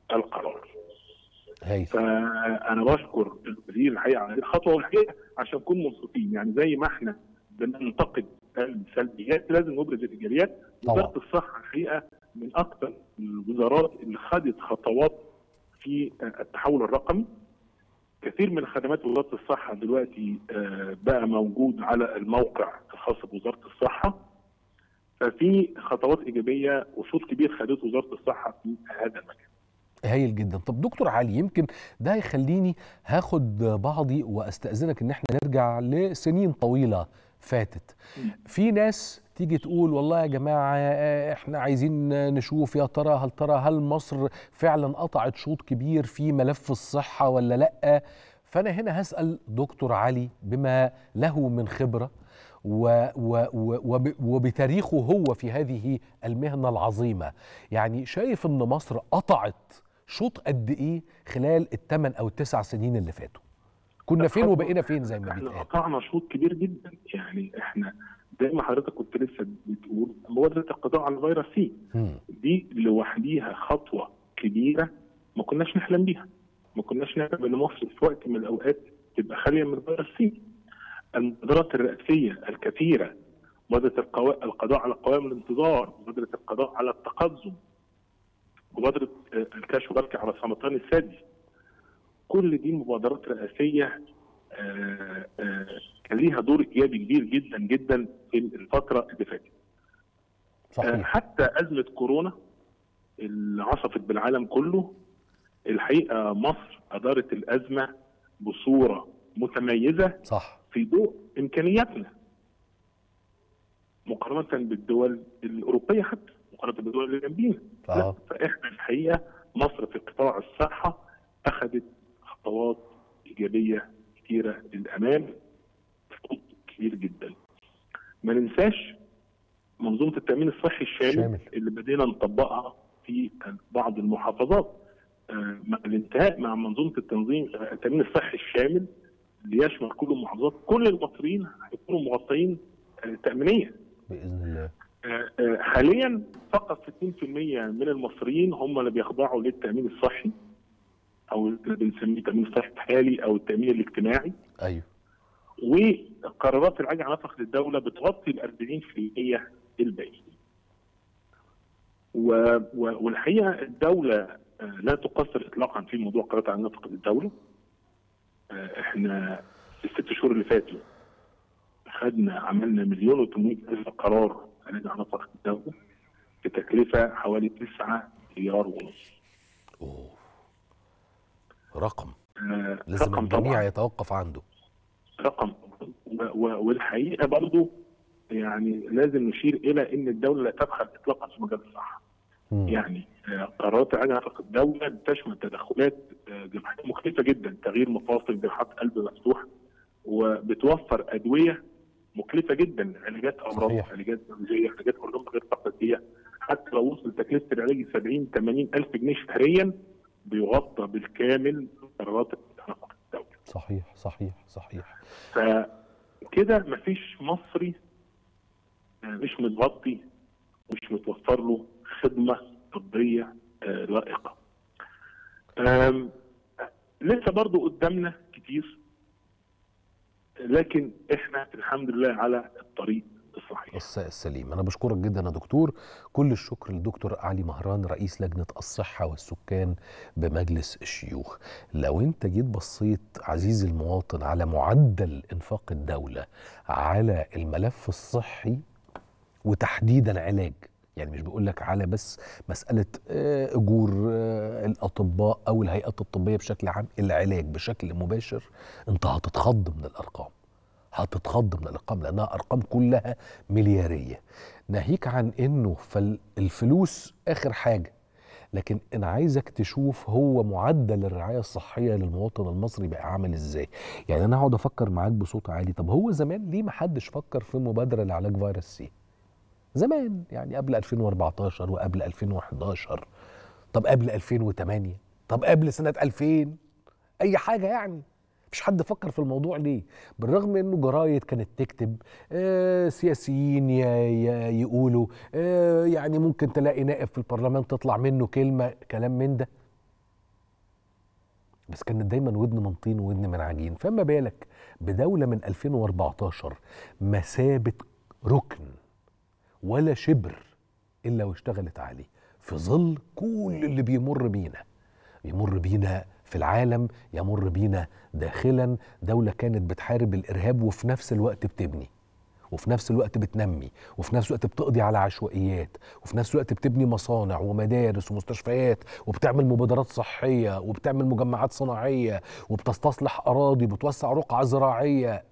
القرار هايل فانا بشكر الوزير الحقيقه على هذه الخطوه والحقيقه عشان نكون منصفين يعني زي ما احنا بننتقد السلبيات لازم نبرز الايجابيات طبعا. وزاره الصحه الحقيقه من اكثر الوزارات اللي خدت خطوات في التحول الرقمي كثير من خدمات وزاره الصحه دلوقتي آه، بقى موجود على الموقع الخاص بوزاره الصحه ففي خطوات ايجابيه وصوت كبير خدته وزاره الصحه في هذا المجال هايل جدا طب دكتور علي يمكن ده هيخليني هاخد بعضي واستاذنك ان احنا نرجع لسنين طويله فاتت في ناس تيجي تقول والله يا جماعه آه، احنا عايزين نشوف يا ترى هل ترى هل مصر فعلا قطعت شوط كبير في ملف الصحه ولا لا فانا هنا هسال دكتور علي بما له من خبره و و و وب- وبتاريخه هو في هذه المهنه العظيمه يعني شايف ان مصر قطعت شوط قد ايه خلال الثمان او التسع سنين اللي فاتوا كنا فين وبقينا فين زي ما احنا بيتقال قطعنا شوط كبير جدا يعني احنا زي ما حضرتك كنت لسه بتقول مبادره القضاء على فيروس سي مم. دي لوحديها خطوه كبيره ما كناش نحلم بيها ما كناش نحلم ان مصر في وقت من الاوقات تبقى خاليه من فيروس سي المبادرات الرئاسيه الكثيره مبادره القوا- القضاء على قوائم الانتظار مبادره القضاء على التقزم مبادره آه، الكشف والبركة على سرطان الثدي كل دي مبادرات رئاسيه آه، آه، كان ليها دور ايجابي كبير جدا جدا في الفتره اللي فاتت آه، صحيح حتى ازمه كورونا اللي عصفت بالعالم كله الحقيقه مصر ادارت الازمه بصوره متميزه صح في ضوء امكانياتنا مقارنه بالدول الاوروبيه حتى مقارنه بالدول اللي جنبينا لا اه فاحنا الحقيقه مصر في قطاع الصحه اخذت خطوات ايجابيه كثيره للامام خطوط كبير جدا. ما ننساش منظومه التامين الصحي الشامل شامل. اللي بدينا نطبقها في بعض المحافظات. آه، مع الانتهاء مع منظومه التنظيم آه، التامين الصحي الشامل اللي يشمل كل المحافظات كل المصريين هيكونوا مغطيين آه، تامينيا. باذن الله آه، آه، حاليا فقط 60% من المصريين هم اللي بيخضعوا للتامين الصحي او اللي بنسميه التامين الصحي الحالي او التامين الاجتماعي ايوه وقرارات العجله على نفقه الدوله بتغطي ال 40% الباقيين. و- و- والحقيقه الدوله آه، لا تقصر اطلاقا في موضوع قرارات على نفقه الدوله. آه، احنا الست شهور اللي فاتوا خدنا عملنا مليون و800 الف قرار على نفقه الدوله بتكلفه حوالي 9 مليار ونص. أوه. رقم آه، لازم رقم الجميع طبعاً. يتوقف عنده رقم و- و- والحقيقه برضو يعني لازم نشير الى ان الدوله لا تبخل اطلاقا في مجال الصحه. مم. يعني آه، قرارات العجله على الدوله بتشمل تدخلات آه، جراحيه مختلفه جدا تغيير مفاصل جراحات قلب مفتوح وبتوفر ادويه مكلفه جدا علاجات امراض صحيح. علاجات زوجيه علاجات هرمون غير تقليديه حتى لو وصل تكلفه العلاج 70 80 الف جنيه شهريا بيغطى بالكامل قرارات على الدوله. صحيح صحيح صحيح فكده مفيش مصري مش متغطي مش متوفر له خدمه طبيه آه، لائقه. آم، لسه برضو قدامنا كتير لكن احنا الحمد لله على الطريق الصحيح. الس- السليم انا بشكرك جدا يا دكتور كل الشكر للدكتور علي مهران رئيس لجنه الصحه والسكان بمجلس الشيوخ لو انت جيت بصيت عزيزي المواطن على معدل انفاق الدوله على الملف الصحي وتحديدا علاج يعني مش بقول لك على بس مساله آه، اجور آه، الاطباء او الهيئات الطبيه بشكل عام العلاج بشكل مباشر انت هتتخض من الارقام هتتخض من الارقام لانها ارقام كلها ملياريه ناهيك عن انه فالفلوس اخر حاجه لكن انا عايزك تشوف هو معدل الرعايه الصحيه للمواطن المصري بقى عامل ازاي يعني انا هقعد افكر معاك بصوت عالي طب هو زمان ليه ما حدش فكر في مبادره لعلاج فيروس سي زمان يعني قبل 2014 وقبل 2011 طب قبل 2008 طب قبل سنه 2000 اي حاجه يعني مفيش حد فكر في الموضوع ليه بالرغم انه جرايد كانت تكتب آه سياسيين ي- ي- يقولوا آه يعني ممكن تلاقي نائب في البرلمان تطلع منه كلمه كلام من ده بس كانت دايما ودن من طين وودن من عجين فما بالك بدولة من 2014 مثابة ركن ولا شبر إلا واشتغلت عليه في ظل كل اللي بيمر بينا بيمر بينا في العالم يمر بينا داخلا دولة كانت بتحارب الإرهاب وفي نفس الوقت بتبني وفي نفس الوقت بتنمي وفي نفس الوقت بتقضي على عشوائيات وفي نفس الوقت بتبني مصانع ومدارس ومستشفيات وبتعمل مبادرات صحية وبتعمل مجمعات صناعية وبتستصلح أراضي وبتوسع رقعة زراعية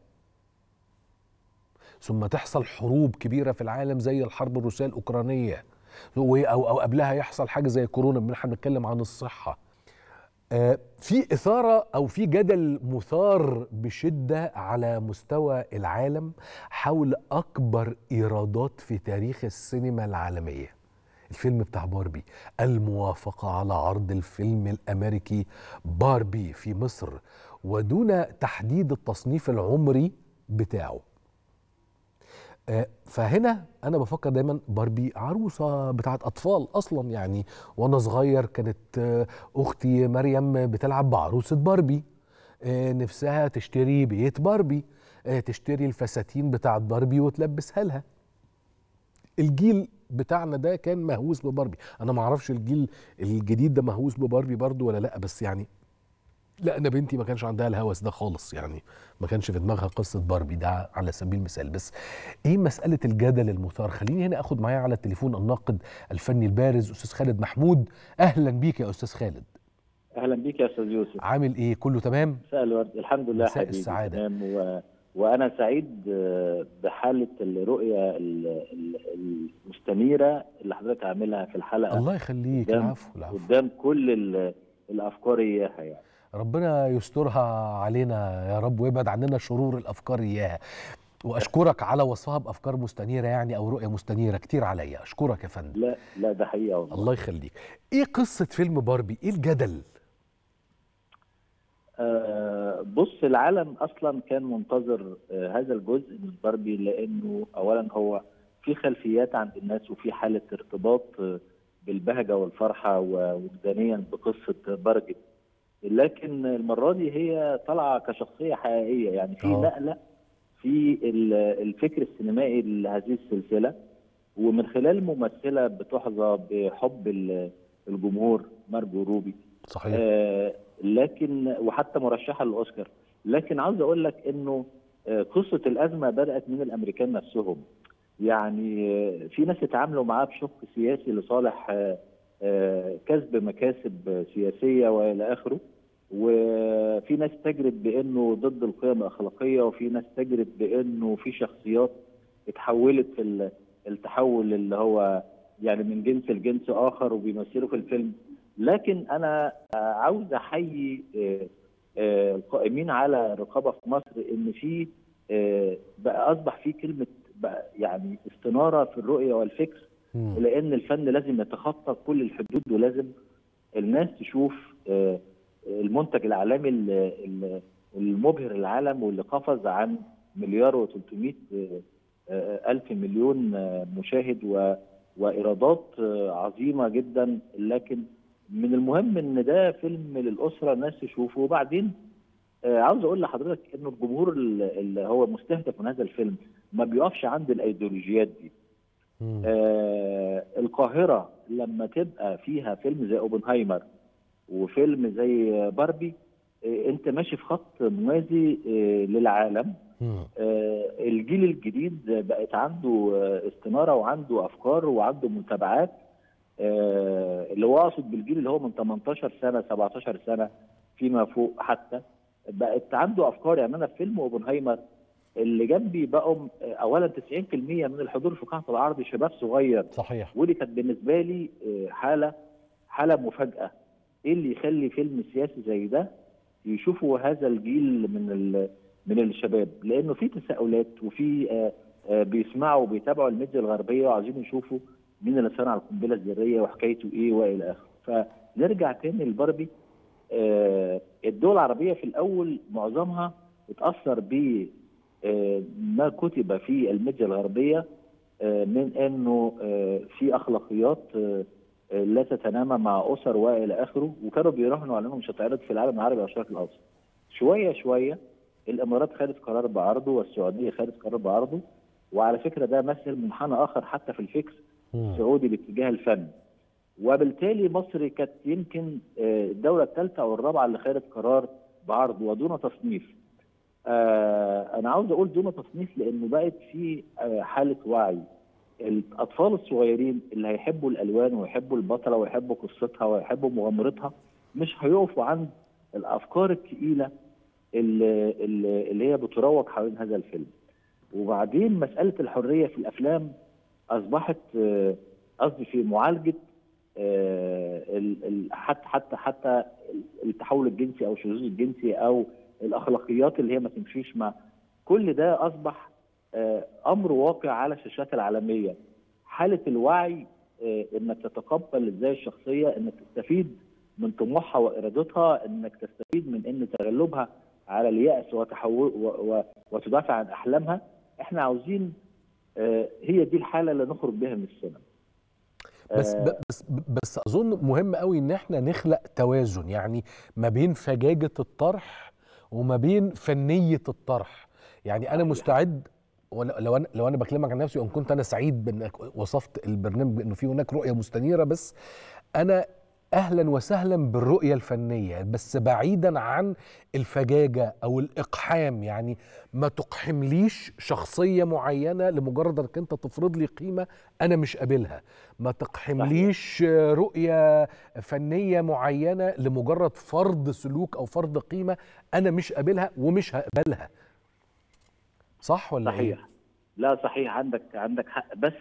ثم تحصل حروب كبيرة في العالم زي الحرب الروسية الأوكرانية أو, أو قبلها يحصل حاجة زي كورونا بما احنا بنتكلم عن الصحة آه، في إثارة أو في جدل مثار بشدة على مستوى العالم حول أكبر إيرادات في تاريخ السينما العالمية الفيلم بتاع باربي الموافقة على عرض الفيلم الأمريكي باربي في مصر ودون تحديد التصنيف العمري بتاعه آه، فهنا انا بفكر دايما باربي عروسه بتاعت اطفال اصلا يعني وانا صغير كانت آه، اختي مريم بتلعب بعروسه باربي آه، نفسها تشتري بيت باربي تشتري الفساتين بتاعت باربي وتلبسها لها الجيل بتاعنا ده كان مهووس بباربي انا ما اعرفش الجيل الجديد ده مهووس بباربي برضو ولا لا بس يعني لا انا بنتي ما كانش عندها الهوس ده خالص يعني ما كانش في دماغها قصه باربي ده على سبيل المثال بس ايه مساله الجدل المثار خليني هنا اخد معايا على التليفون الناقد الفني البارز استاذ خالد محمود اهلا بيك يا استاذ خالد اهلا بيك يا استاذ يوسف عامل ايه كله تمام مساء الورد الحمد لله مساء حبيبي السعادة. تمام و... وانا سعيد آه، بحاله الرؤيه ال- ال- المستنيره اللي حضرتك عاملها في الحلقه الله يخليك قدام- العفو العفو قدام كل ال- الافكار اياها يعني ربنا يسترها علينا يا رب ويبعد عننا شرور الافكار اياها واشكرك على وصفها بافكار مستنيره يعني او رؤيه مستنيره كتير عليا اشكرك يا فندم لا لا ده حقيقه والله الله يخليك ايه قصه فيلم باربي ايه الجدل آه، بص العالم اصلا كان منتظر آه، هذا الجزء من باربي لانه اولا هو في خلفيات عند الناس وفي حاله ارتباط آه، بالبهجه والفرحه ووجدانيا بقصه باربي لكن المره دي هي طالعه كشخصيه حقيقيه يعني في آه. نقله في ال- الفكر السينمائي لهذه السلسله ومن خلال ممثله بتحظى بحب ال- الجمهور مارجو روبي صحيح آه، لكن وحتى مرشحه للاوسكار لكن عاوز اقول لك انه آه، قصه الازمه بدات من الامريكان نفسهم يعني آه، في ناس اتعاملوا معاه بشق سياسي لصالح آه، آه، كسب مكاسب سياسيه والى اخره وفي ناس تجرد بانه ضد القيم الاخلاقيه وفي ناس تجرد بانه في شخصيات اتحولت في ال- التحول اللي هو يعني من جنس لجنس اخر وبيمثلوا في الفيلم لكن انا عاوز احيي آه، آه، القائمين على الرقابه في مصر ان في آه، بقى اصبح في كلمه بقى يعني استناره في الرؤيه والفكر مم. لان الفن لازم يتخطى كل الحدود ولازم الناس تشوف آه، المنتج العالمي ال- ال- المبهر العالم واللي قفز عن مليار و300 الف مليون آه، مشاهد و- وايرادات آه، عظيمه جدا لكن من المهم ان ده فيلم للاسره الناس تشوفه وبعدين آه، عاوز اقول لحضرتك انه الجمهور ال- اللي هو مستهدف من هذا الفيلم ما بيقفش عند الايديولوجيات دي مم. آه القاهرة لما تبقى فيها فيلم زي اوبنهايمر وفيلم زي باربي آه انت ماشي في خط موازي آه للعالم مم. آه الجيل الجديد بقت عنده آه استنارة وعنده أفكار وعنده متابعات آه اللي هو أقصد بالجيل اللي هو من 18 سنة 17 سنة فيما فوق حتى بقت عنده أفكار يعني أنا في فيلم اوبنهايمر اللي جنبي بقوا آه، أولا 90% من الحضور في قاعة العرض شباب صغير صحيح ودي كانت بالنسبه لي آه، حاله حاله مفاجاه ايه اللي يخلي فيلم سياسي زي ده يشوفوا هذا الجيل من ال- من الشباب لانه في تساؤلات وفي آه، آه، بيسمعوا وبيتابعوا الميديا الغربيه وعايزين يشوفوا مين اللي صنع القنبله الذريه وحكايته ايه والى اخره فنرجع تاني لباربي آه، الدول العربيه في الاول معظمها اتاثر ب آه، ما كتب في الميديا الغربيه آه، من انه آه، في اخلاقيات آه، آه، لا تتنامى مع اسر والى اخره وكانوا بيراهنوا على انه مش هتعرض في العالم العربي او الشرق الاوسط. شويه شويه الامارات خدت قرار بعرضه والسعوديه خدت قرار بعرضه وعلى فكره ده مثل منحنى اخر حتى في الفكر السعودي باتجاه الفن. وبالتالي مصر كانت يمكن آه، الدوله الثالثه او الرابعه اللي خدت قرار بعرضه ودون تصنيف. آه انا عاوز اقول دون تصنيف لانه بقت في آه حاله وعي الاطفال الصغيرين اللي هيحبوا الالوان ويحبوا البطله ويحبوا قصتها ويحبوا مغامرتها مش هيقفوا عند الافكار الثقيله اللي, اللي اللي هي بتروج حوالين هذا الفيلم. وبعدين مساله الحريه في الافلام اصبحت آه، قصدي في معالجه آه، ال- ال- حتى حتى حتى التحول الجنسي او الشذوذ الجنسي او الاخلاقيات اللي هي ما تمشيش مع كل ده اصبح آه، امر واقع على الشاشات العالميه حاله الوعي آه، انك تتقبل ازاي الشخصيه انك تستفيد من طموحها وارادتها انك تستفيد من ان تغلبها على الياس وتحول و- و- وتدافع عن احلامها احنا عاوزين آه، هي دي الحاله اللي نخرج بها من السينما بس آه، بس بس اظن مهم قوي ان احنا نخلق توازن يعني ما بين فجاجه الطرح وما بين فنيه الطرح يعني انا صحيح. مستعد ولو- لو انا لو انا بكلمك عن نفسي وان كنت انا سعيد بانك وصفت البرنامج بانه في هناك رؤيه مستنيره بس انا اهلا وسهلا بالرؤيه الفنيه بس بعيدا عن الفجاجه او الاقحام يعني ما تقحمليش شخصيه معينه لمجرد انك انت تفرض لي قيمه انا مش قابلها ما تقحمليش رؤيه فنيه معينه لمجرد فرض سلوك او فرض قيمه انا مش قابلها ومش هقبلها صح ولا صحيح ايه لا صحيح عندك عندك حق بس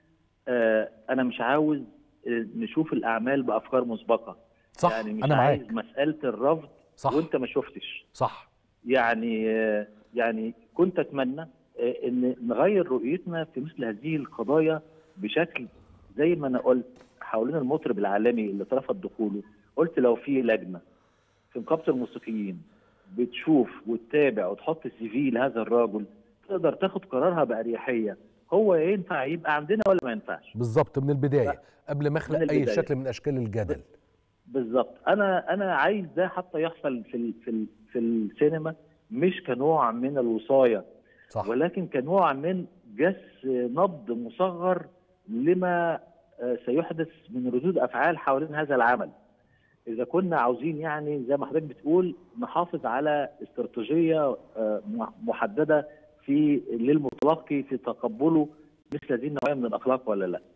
آه انا مش عاوز آه، نشوف الاعمال بافكار مسبقه صح يعني مش انا عايز معاك مساله الرفض صح وانت ما شفتش صح يعني آه، يعني كنت اتمنى آه، ان نغير رؤيتنا في مثل هذه القضايا بشكل زي ما انا قلت حوالين المطرب العالمي اللي اترفض دخوله قلت لو في لجنه في نقابه الموسيقيين بتشوف وتتابع وتحط السي في لهذا الرجل تقدر تاخد قرارها باريحيه هو ينفع يبقى عندنا ولا ما ينفعش بالظبط من البدايه قبل ما اخلق من اي البداية. شكل من اشكال الجدل بالظبط انا انا عايز ده حتى يحصل في ال في ال في السينما مش كنوع من الوصايه صح ولكن كنوع من جس نبض مصغر لما آه، سيحدث من ردود افعال حوالين هذا العمل. اذا كنا عاوزين يعني زي ما حضرتك بتقول نحافظ على استراتيجيه آه، مح- محدده في للمتلقي في تقبله مثل هذه النوعيه من الاخلاق ولا لا.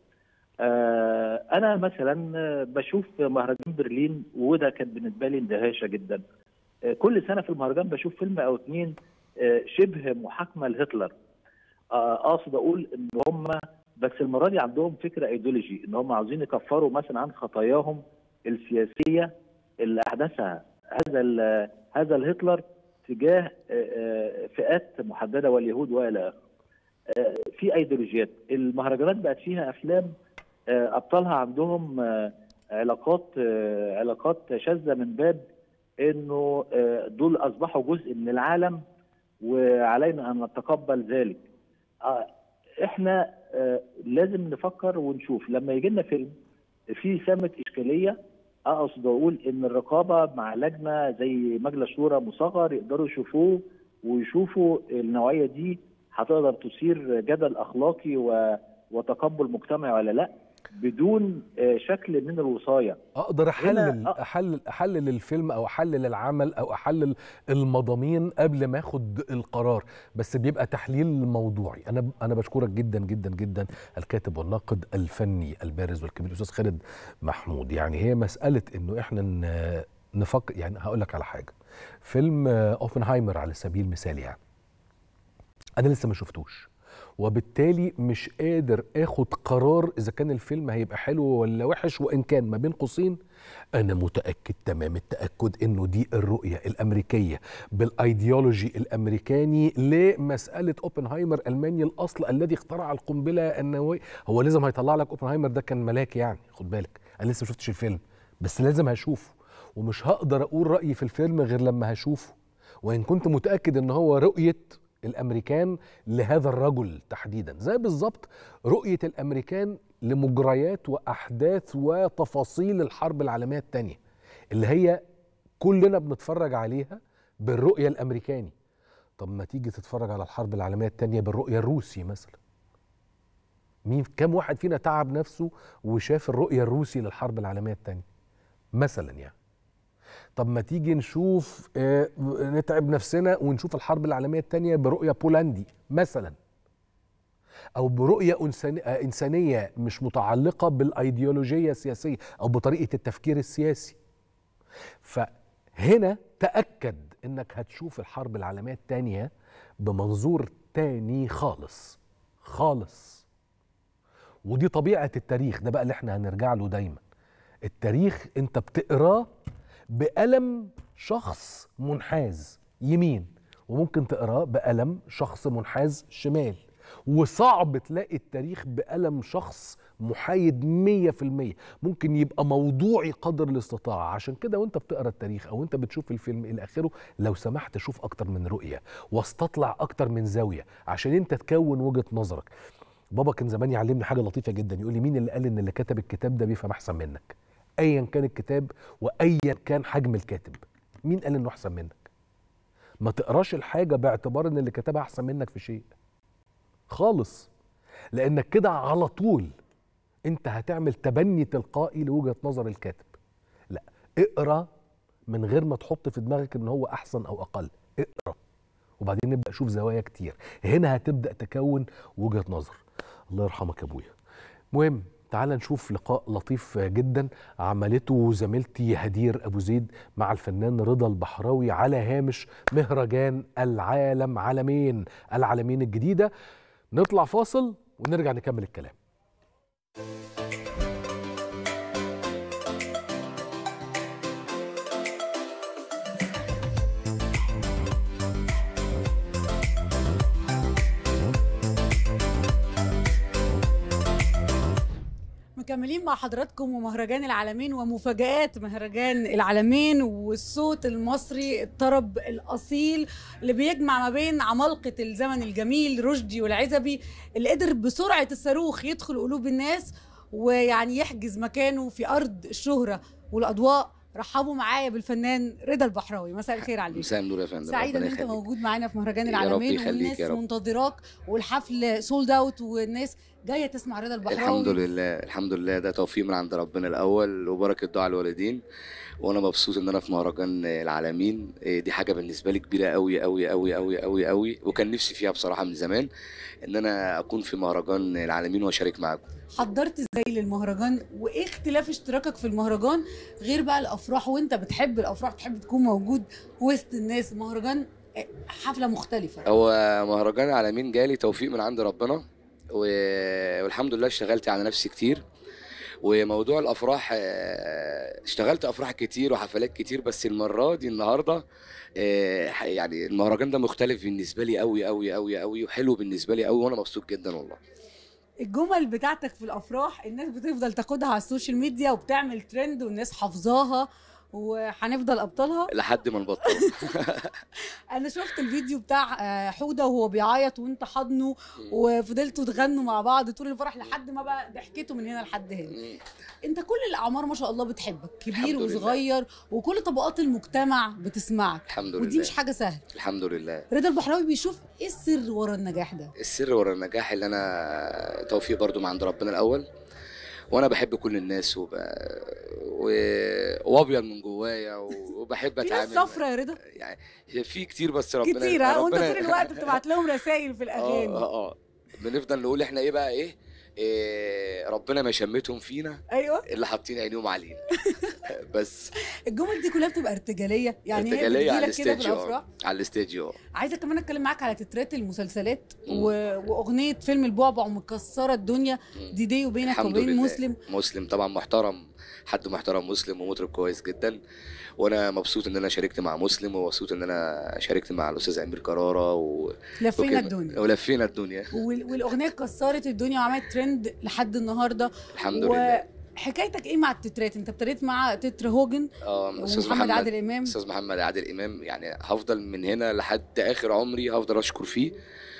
آه، انا مثلا آه، بشوف مهرجان برلين وده كان بالنسبه لي اندهاشه جدا. آه، كل سنه في المهرجان بشوف فيلم او اتنين آه، شبه محاكمه لهتلر. آه، اقصد اقول ان هم بس المره دي عندهم فكره ايديولوجي ان هم عاوزين يكفروا مثلا عن خطاياهم السياسيه اللي احدثها هذا ال- هذا الهتلر تجاه آه، آه، فئات محدده واليهود والى اخره. آه، في ايديولوجيات المهرجانات بقت فيها افلام آه، ابطالها عندهم آه، علاقات آه، علاقات شاذه من باب انه آه، دول اصبحوا جزء من العالم وعلينا ان نتقبل ذلك. آه، احنا آه، لازم نفكر ونشوف لما يجي لنا فيلم في سمة اشكاليه اقصد اقول ان الرقابه مع لجنه زي مجلس شورى مصغر يقدروا يشوفوه ويشوفوا النوعيه دي هتقدر تثير جدل اخلاقي و... وتقبل مجتمعي ولا لا بدون آه، شكل من الوصايه اقدر احلل هنا- احلل احلل الفيلم او احلل العمل او احلل المضامين قبل ما اخد القرار بس بيبقى تحليل موضوعي انا انا بشكرك جدا جدا جدا الكاتب والناقد الفني البارز والكبير الاستاذ خالد محمود يعني هي مساله انه احنا ن- نفكر يعني هقول لك على حاجه فيلم آه، اوبنهايمر على سبيل المثال يعني انا لسه ما شفتوش وبالتالي مش قادر اخد قرار اذا كان الفيلم هيبقى حلو ولا وحش وان كان ما بين قوسين انا متاكد تمام التاكد انه دي الرؤيه الامريكيه بالايديولوجي الامريكاني لمساله اوبنهايمر الماني الاصل الذي اخترع القنبله النوويه هو لازم هيطلع لك اوبنهايمر ده كان ملاك يعني خد بالك انا لسه ما شفتش الفيلم بس لازم هشوفه ومش هقدر اقول رايي في الفيلم غير لما هشوفه وان كنت متاكد ان هو رؤيه الامريكان لهذا الرجل تحديدا زي بالظبط رؤيه الامريكان لمجريات واحداث وتفاصيل الحرب العالميه الثانيه اللي هي كلنا بنتفرج عليها بالرؤيه الامريكاني طب ما تيجي تتفرج على الحرب العالميه الثانيه بالرؤيه الروسي مثلا مين كم واحد فينا تعب نفسه وشاف الرؤيه الروسي للحرب العالميه الثانيه مثلا يعني طب ما تيجي نشوف آه، نتعب نفسنا ونشوف الحرب العالميه الثانيه برؤيه بولندي مثلا او برؤيه إنسان- آه، انسانيه مش متعلقه بالايديولوجيه السياسيه او بطريقه التفكير السياسي فهنا تاكد انك هتشوف الحرب العالميه الثانيه بمنظور تاني خالص خالص ودي طبيعه التاريخ ده بقى اللي احنا هنرجع له دايما التاريخ انت بتقراه بقلم شخص منحاز يمين وممكن تقراه بقلم شخص منحاز شمال وصعب تلاقي التاريخ بقلم شخص محايد مية في المية ممكن يبقى موضوعي قدر الاستطاعة عشان كده وانت بتقرا التاريخ او انت بتشوف الفيلم الى اخره لو سمحت شوف اكتر من رؤية واستطلع اكتر من زاوية عشان انت تكون وجهة نظرك بابا كان زمان يعلمني حاجة لطيفة جدا يقول لي مين اللي قال ان اللي كتب الكتاب ده بيفهم احسن منك ايا كان الكتاب وايا كان حجم الكاتب مين قال انه احسن منك ما تقراش الحاجه باعتبار ان اللي كتبها احسن منك في شيء خالص لانك كده على طول انت هتعمل تبني تلقائي لوجهه نظر الكاتب لا اقرا من غير ما تحط في دماغك ان هو احسن او اقل اقرا وبعدين نبدا نشوف زوايا كتير هنا هتبدا تكون وجهه نظر الله يرحمك يا ابويا مهم تعال نشوف لقاء لطيف جدا عملته زميلتي هدير ابو زيد مع الفنان رضا البحراوي على هامش مهرجان العالم عالمين العالمين الجديده نطلع فاصل ونرجع نكمل الكلام مكملين مع حضراتكم ومهرجان العالمين ومفاجآت مهرجان العالمين والصوت المصري الطرب الأصيل اللي بيجمع ما بين عمالقة الزمن الجميل رشدي والعزبي اللي قدر بسرعة الصاروخ يدخل قلوب الناس ويعني يحجز مكانه في أرض الشهرة والأضواء رحبوا معايا بالفنان رضا البحراوي مساء الخير عليك مساء النور يا فندم سعيدة ان ربنا انت يخليك. موجود معانا في مهرجان يا رب العالمين يخليك والناس يا رب. منتظراك والحفل سولد اوت والناس جايه تسمع رضا البحراوي الحمد لله الحمد لله ده توفيق من عند ربنا الاول وبركه دعاء الوالدين وانا مبسوط ان انا في مهرجان العالمين إيه دي حاجه بالنسبه لي كبيره قوي قوي قوي قوي قوي قوي وكان نفسي فيها بصراحه من زمان ان انا اكون في مهرجان العالمين واشارك معاكم حضرت ازاي للمهرجان وايه اختلاف اشتراكك في المهرجان غير بقى الافراح وانت بتحب الافراح بتحب تكون موجود وسط الناس مهرجان حفله مختلفه هو مهرجان العالمين جالي توفيق من عند ربنا و- والحمد لله اشتغلت على نفسي كتير وموضوع الافراح آه، اشتغلت افراح كتير وحفلات كتير بس المره دي النهارده آه، ح- يعني المهرجان ده مختلف بالنسبه لي قوي قوي قوي قوي وحلو بالنسبه لي قوي وانا مبسوط جدا والله الجمل بتاعتك في الافراح الناس بتفضل تاخدها على السوشيال ميديا وبتعمل ترند والناس حافظاها وهنفضل ابطالها لحد ما نبطل انا شفت الفيديو بتاع آه، حوده وهو بيعيط وانت حضنه وفضلتوا تغنوا مع بعض طول الفرح لحد ما بقى ضحكته من هنا لحد هنا انت كل الاعمار ما شاء الله بتحبك كبير الحمد لله. وصغير وكل طبقات المجتمع بتسمعك الحمد ودي لله مش حاجه سهله الحمد لله رضا البحراوي بيشوف ايه السر ورا النجاح ده السر ورا النجاح اللي انا توفيق برضو من عند ربنا الاول وانا بحب كل الناس وب... و... وابيض من جوايا وبحب في ناس اتعامل صفرة يا رضا يعني هي في كتير بس ربنا كتير ها وانت ربنا- طول الوقت بتبعت لهم رسائل في اه الاغاني اه اه بنفضل نقول احنا ايه بقى ايه, إيه ربنا ما شمتهم فينا ايوه اللي حاطين عينيهم علينا بس الجمل دي كلها بتبقى ارتجاليه يعني هي ارتجالية على بتجيلك كده في الاستيج الافراح اه على الاستيج اه عايزه كمان اتكلم معاك على تترات المسلسلات مم. و... واغنيه فيلم البعبع مكسره الدنيا مم. دي دي وبينك الحمد وبين لله. مسلم مسلم طبعا محترم حد محترم مسلم ومطرب كويس جدا وانا مبسوط ان انا شاركت مع مسلم ومبسوط ان انا شاركت مع الاستاذ امير كرارة و... لفينا وكده. الدنيا ولفينا الدنيا وال... والاغنيه كسرت الدنيا وعملت ترند لحد النهارده الحمد لله وحكايتك ايه مع التترات انت ابتديت مع تتر هوجن اه استاذ ومحمد محمد عادل امام استاذ محمد عادل امام يعني هفضل من هنا لحد اخر عمري هفضل اشكر فيه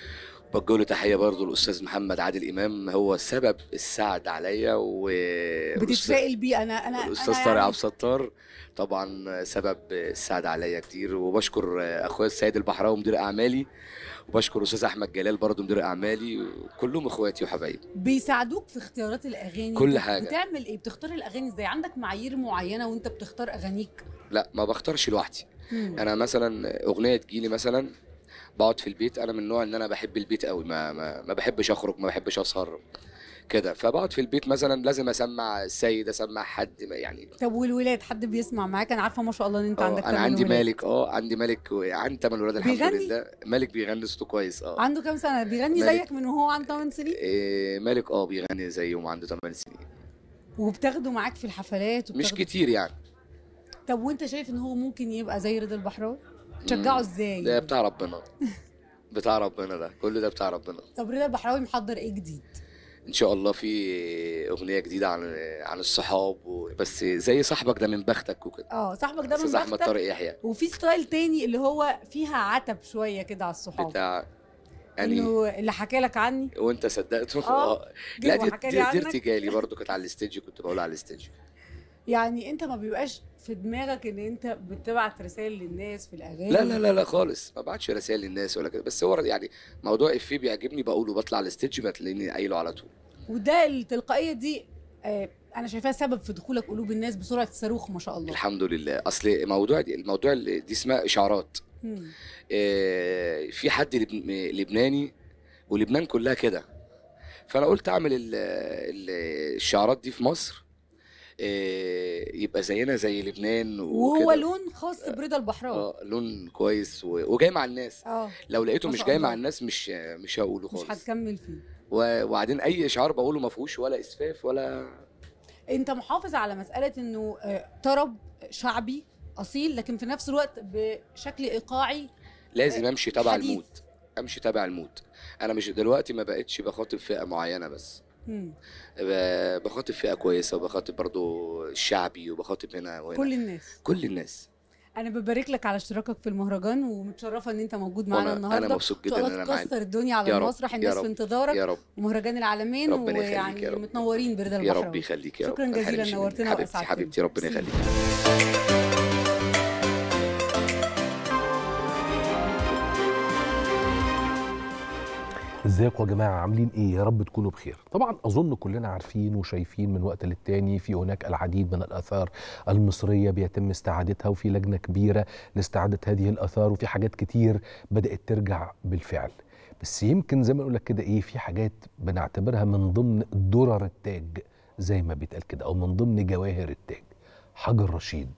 بوجه له تحيه برضه الاستاذ محمد عادل امام هو سبب السعد عليا و بتتفائل بيه انا انا الاستاذ أنا طارق يعني عبد الستار طبعا سبب السعد عليا كتير وبشكر اخويا السيد البحراوي مدير اعمالي وبشكر استاذ احمد جلال برضه مدير اعمالي كلهم اخواتي وحبايبي بيساعدوك في اختيارات الاغاني كل بت- حاجة. بتعمل ايه بتختار الاغاني ازاي عندك معايير معينه وانت بتختار اغانيك لا ما بختارش لوحدي مم. انا مثلا اغنيه تجيلي مثلا بقعد في البيت انا من النوع ان انا بحب البيت قوي ما ما, ما بحبش اخرج ما بحبش اسهر كده فبقعد في البيت مثلا لازم اسمع السيد اسمع حد ما- يعني طب والولاد حد بيسمع معاك انا عارفه ما شاء الله ان انت آه، عندك انا تمن عندي ولاد. مالك اه عندي مالك وعندي ثمان ولاد الحمد بيغني؟ لله مالك بيغني صوته كويس اه عنده كام سنه بيغني مالك. زيك من وهو عنده 8 سنين إيه مالك اه بيغني زيه وعنده 8 سنين وبتاخده معاك في الحفلات مش وبتاخده- كتير يعني طب وانت شايف ان هو ممكن يبقى زي رضا البحراوي تشجعه ازاي ده بتاع ربنا بتاع ربنا ده كل ده بتاع ربنا طب رضا البحراوي محضر ايه جديد ان شاء الله في اغنيه جديده عن عن الصحاب و- بس زي صاحبك ده من بختك وكده اه صاحبك ده من استاذ احمد بختك طارق يحيى وفي ستايل تاني اللي هو فيها عتب شويه كده على الصحاب بتاع يعني انه اللي حكى لك عني وانت صدقته آه، لا جه دي وحكى لي دي, دي عنك. ارتجالي برضه كانت على الستيج كنت بقول على الستيج يعني انت ما بيبقاش في دماغك ان انت بتبعت رسائل للناس في الاغاني لا لا لا لا خالص ما بعتش رسائل للناس ولا كده بس هو يعني موضوع افيه بيعجبني بقوله بطلع على الستيج بتلاقيني قايله على طول وده التلقائيه دي آه انا شايفاها سبب في دخولك قلوب الناس بسرعه الصاروخ ما شاء الله الحمد لله اصل موضوع دي الموضوع اللي دي اسمها اشعارات مم. آه، في حد لب- لبناني ولبنان كلها كده فانا قلت اعمل ال- ال- الشعارات دي في مصر آه، يبقى زينا زي لبنان وهو وكده. لون خاص برضا البحراوي اه لون كويس و- وجاي مع الناس اه لو لقيته ما مش شاء جاي الله. مع الناس مش مش هقوله مش خالص هتكمل فيه و- وبعدين اي اشعار بقوله ما فيهوش ولا اسفاف ولا انت محافظ على مساله انه آه، طرب شعبي اصيل لكن في نفس الوقت بشكل ايقاعي لازم امشي تبع حديث. المود امشي تبع المود انا مش دلوقتي ما بقتش بخاطب فئه معينه بس مم. ب- بخاطب فئه كويسه وبخاطب برضو الشعبي وبخاطب هنا وهنا كل الناس كل الناس انا ببارك لك على اشتراكك في المهرجان ومتشرفه ان انت موجود معانا وأنا- النهارده أنا مبسوط ان شاء جداً الله إن أنا معاك. تكسر الدنيا على يا رب، المسرح يا الناس رب، في انتظارك يا رب ومهرجان العالمين ربنا يخليك ويعني يا رب. متنورين برضا يا البحراوي رب يخليك يا رب شكراً ما جزيلاً، تحرمش منك. نورتنا حبيبتي وأسعدتنا. حبيبتي ربنا ميرسي. يخليك ازيكم يا جماعه عاملين ايه يا رب تكونوا بخير طبعا اظن كلنا عارفين وشايفين من وقت للتاني في هناك العديد من الاثار المصريه بيتم استعادتها وفي لجنه كبيره لاستعاده هذه الاثار وفي حاجات كتير بدات ترجع بالفعل بس يمكن زي ما اقول لك كده ايه في حاجات بنعتبرها من ضمن درر التاج زي ما بيتقال كده او من ضمن جواهر التاج حجر رشيد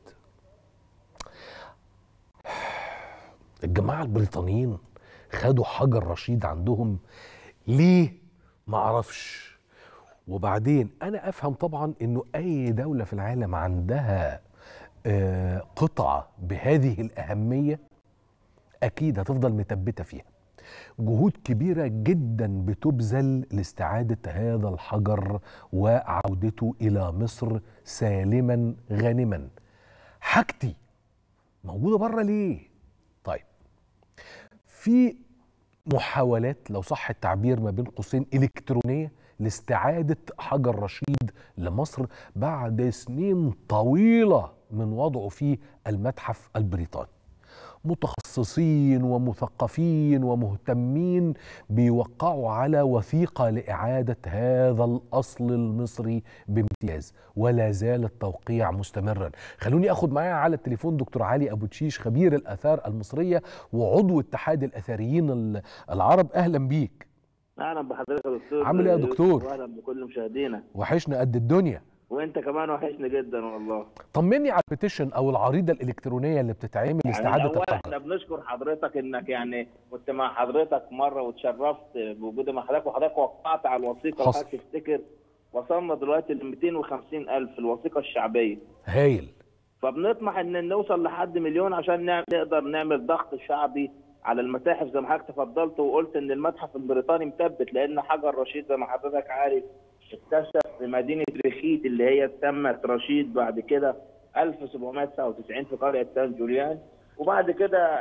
الجماعه البريطانيين خدوا حجر رشيد عندهم ليه ما اعرفش وبعدين انا افهم طبعا انه اي دوله في العالم عندها آه، قطعه بهذه الاهميه اكيد هتفضل مثبته فيها جهود كبيره جدا بتبذل لاستعاده هذا الحجر وعودته الى مصر سالما غانما حاجتي موجوده بره ليه طيب في محاولات لو صح التعبير ما بين قوسين الكترونيه لاستعاده حجر رشيد لمصر بعد سنين طويله من وضعه في المتحف البريطاني متخصصين ومثقفين ومهتمين بيوقعوا على وثيقه لاعاده هذا الاصل المصري بامتياز ولا زال التوقيع مستمرا خلوني اخد معايا على التليفون دكتور علي ابو تشيش خبير الاثار المصريه وعضو اتحاد الاثريين ال- العرب اهلا بيك اهلا بحضرتك يا دكتور عامل إيه يا دكتور؟ واهلا بكل مشاهدينا وحشنا قد الدنيا وانت كمان وحشني جدا والله طمني على البيتيشن او العريضه الالكترونيه اللي بتتعمل يعني لاستعاده الاول الحجر احنا بنشكر حضرتك انك يعني كنت مع حضرتك مره وتشرفت بوجودي مع حضرتك وحضرتك وقعت على الوثيقه حصل. وحضرتك تفتكر وصلنا دلوقتي ل 250 الف الوثيقه الشعبيه هايل فبنطمح ان نوصل لحد مليون عشان نعمل نقدر نعمل ضغط شعبي على المتاحف زي ما حضرتك تفضلت وقلت ان المتحف البريطاني مثبت لان حجر رشيد زي ما حضرتك عارف اكتشف في مدينه رشيد اللي هي اتسمت رشيد بعد كده 1799 في قريه سان جوليان وبعد كده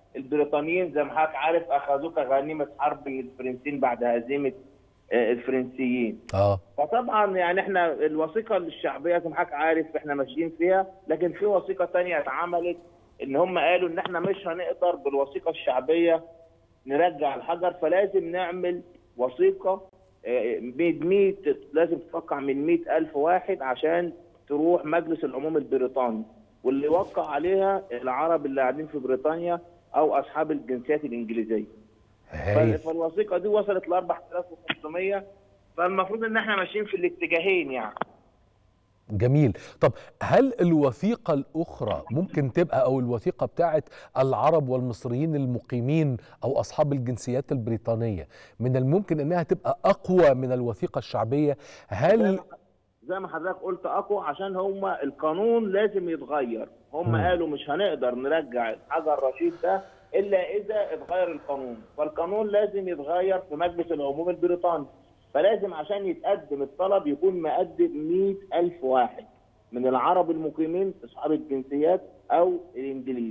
البريطانيين زي ما حضرتك عارف اخذوه كغنيمه حرب من الفرنسيين بعد هزيمه آه، الفرنسيين اه فطبعا يعني احنا الوثيقه الشعبيه زي ما حضرتك عارف احنا ماشيين فيها لكن في وثيقه تانية اتعملت ان هم قالوا ان احنا مش هنقدر بالوثيقه الشعبيه نرجع الحجر فلازم نعمل وثيقه آه، ب 100 لازم تتوقع من 100 ألف واحد عشان تروح مجلس العموم البريطاني واللي يوقع عليها العرب اللي قاعدين في بريطانيا او اصحاب الجنسيات الانجليزيه هايل فالوثيقه دي وصلت ل 4500 فالمفروض ان احنا ماشيين في الاتجاهين يعني جميل طب هل الوثيقة الأخرى ممكن تبقى أو الوثيقة بتاعت العرب والمصريين المقيمين أو أصحاب الجنسيات البريطانية من الممكن أنها تبقى أقوى من الوثيقة الشعبية هل زي ما حضرتك قلت اقوى عشان هم القانون لازم يتغير هم مم. قالوا مش هنقدر نرجع الحجر الرشيد ده الا اذا اتغير القانون فالقانون لازم يتغير في مجلس العموم البريطاني فلازم عشان يتقدم الطلب يكون مقدم 100 ألف واحد من العرب المقيمين أصحاب الجنسيات أو الإنجليز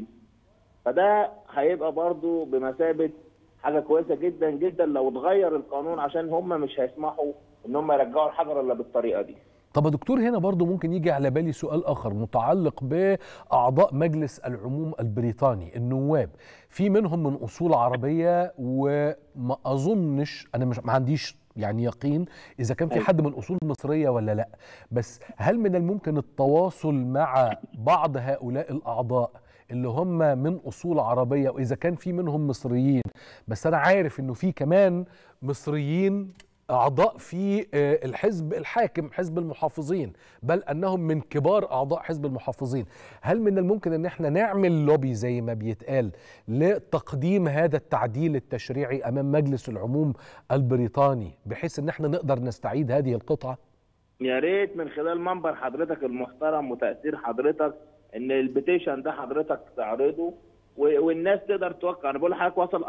فده هيبقى برضو بمثابة حاجة كويسة جدا جدا لو اتغير القانون عشان هم مش هيسمحوا ان هم يرجعوا الحجر الا بالطريقة دي طب يا دكتور هنا برضو ممكن يجي على بالي سؤال آخر متعلق بأعضاء مجلس العموم البريطاني النواب في منهم من أصول عربية وما أظنش أنا مش ما عنديش يعني يقين إذا كان في أيوة. حد من أصول مصرية ولا لا بس هل من الممكن التواصل مع بعض هؤلاء الأعضاء اللي هم من أصول عربية وإذا كان في منهم مصريين بس أنا عارف إنه في كمان مصريين أعضاء في آه، الحزب الحاكم حزب المحافظين بل أنهم من كبار أعضاء حزب المحافظين هل من الممكن أن احنا نعمل لوبي زي ما بيتقال لتقديم هذا التعديل التشريعي أمام مجلس العموم البريطاني بحيث أن احنا نقدر نستعيد هذه القطعة يا ريت من خلال منبر حضرتك المحترم وتأثير حضرتك ان البيتيشن ده حضرتك تعرضه و- والناس تقدر توقع انا بقول لحضرتك وصل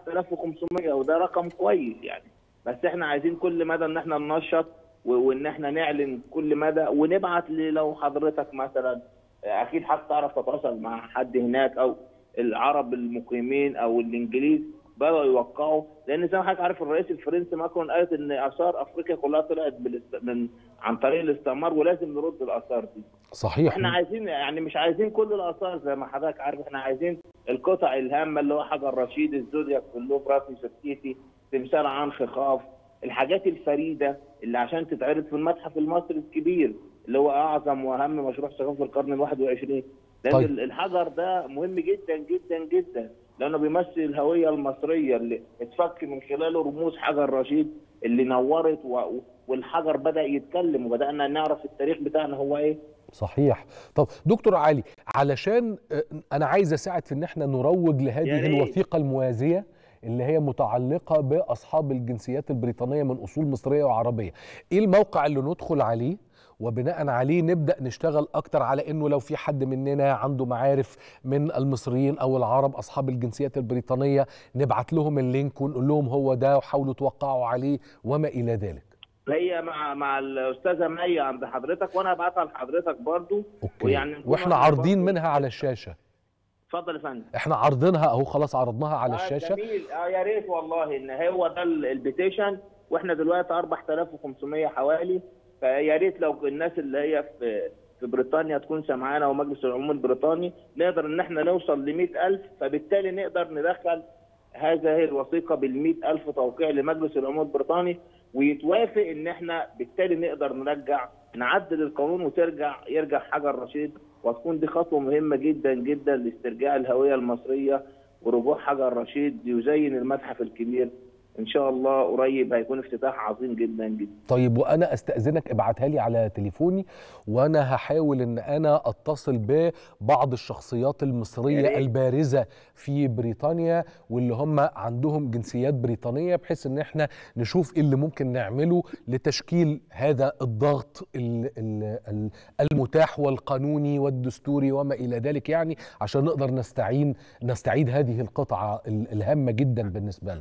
4500 وده رقم كويس يعني بس احنا عايزين كل مدى ان احنا ننشط و- وان احنا نعلن كل مدى ونبعت لي لو حضرتك مثلا اكيد حضرتك تعرف تتواصل مع حد هناك او العرب المقيمين او الانجليز بدأوا يوقعوا لان زي ما حضرتك عارف الرئيس الفرنسي ماكرون قالت ان اثار افريقيا كلها طلعت بالاست... من عن طريق الاستعمار ولازم نرد الاثار دي صحيح احنا عايزين يعني مش عايزين كل الاثار زي ما حضرتك عارف احنا عايزين القطع الهامه اللي هو حجر رشيد الزودياك في اللوفر راسي سكتيتي تمثال عنخ خاف الحاجات الفريده اللي عشان تتعرض في المتحف المصري الكبير اللي هو اعظم واهم مشروع ثقافي في القرن ال 21 لان طيب. طيب. الحجر ده مهم جدا جدا جدا لانه بيمثل الهويه المصريه اللي اتفك من خلاله رموز حجر رشيد اللي نورت و... والحجر بدا يتكلم وبدانا نعرف التاريخ بتاعنا هو ايه صحيح طب دكتور علي علشان آه، انا عايز اساعد في ان احنا نروج يا لهذه ريت. الوثيقه الموازيه اللي هي متعلقه باصحاب الجنسيات البريطانيه من اصول مصريه وعربيه ايه الموقع اللي ندخل عليه وبناء عليه نبدا نشتغل اكتر على انه لو في حد مننا عنده معارف من المصريين او العرب اصحاب الجنسيات البريطانيه نبعت لهم اللينك ونقول لهم هو ده وحاولوا توقعوا عليه وما الى ذلك هي مع مع الاستاذه مي عند حضرتك وانا هبعتها لحضرتك برضو اوكي ويعني نكون واحنا احنا عارضين برضو- منها على الشاشه اتفضل يا فندم احنا عارضينها اهو خلاص عرضناها على آه الشاشه جميل اه يا ريت والله ان هو ده ال- البيتيشن واحنا دلوقتي 4500 حوالي فيا ريت لو الناس اللي هي في في بريطانيا تكون سمعانا ومجلس العموم البريطاني نقدر ان احنا نوصل ل 100000 فبالتالي نقدر ندخل هذه الوثيقه بال 100000 توقيع لمجلس العموم البريطاني ويتوافق ان احنا بالتالي نقدر نرجع نعدل القانون وترجع يرجع حجر رشيد وتكون دي خطوه مهمه جدا جدا لاسترجاع الهويه المصريه ورجوع حجر رشيد يزين المتحف الكبير ان شاء الله قريب هيكون افتتاح عظيم جدا جدا طيب وانا استاذنك ابعتها لي على تليفوني وانا هحاول ان انا اتصل ببعض الشخصيات يا المصريه ريت. البارزه في بريطانيا واللي هم عندهم جنسيات بريطانيه بحيث ان احنا نشوف ايه اللي ممكن نعمله لتشكيل هذا الضغط ال- ال- ال- المتاح والقانوني والدستوري وما الى ذلك يعني عشان نقدر نستعين نستعيد هذه القطعه ال- الهامه جدا بالنسبه لنا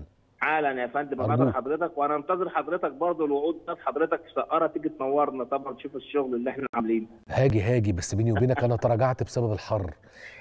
حالا يا فندم أرجوك. انتظر حضرتك وانا انتظر حضرتك برضه الوعود بتاعت حضرتك في سقاره تيجي تنورنا طبعا تشوف الشغل اللي احنا عاملينه هاجي هاجي بس بيني وبينك انا تراجعت بسبب الحر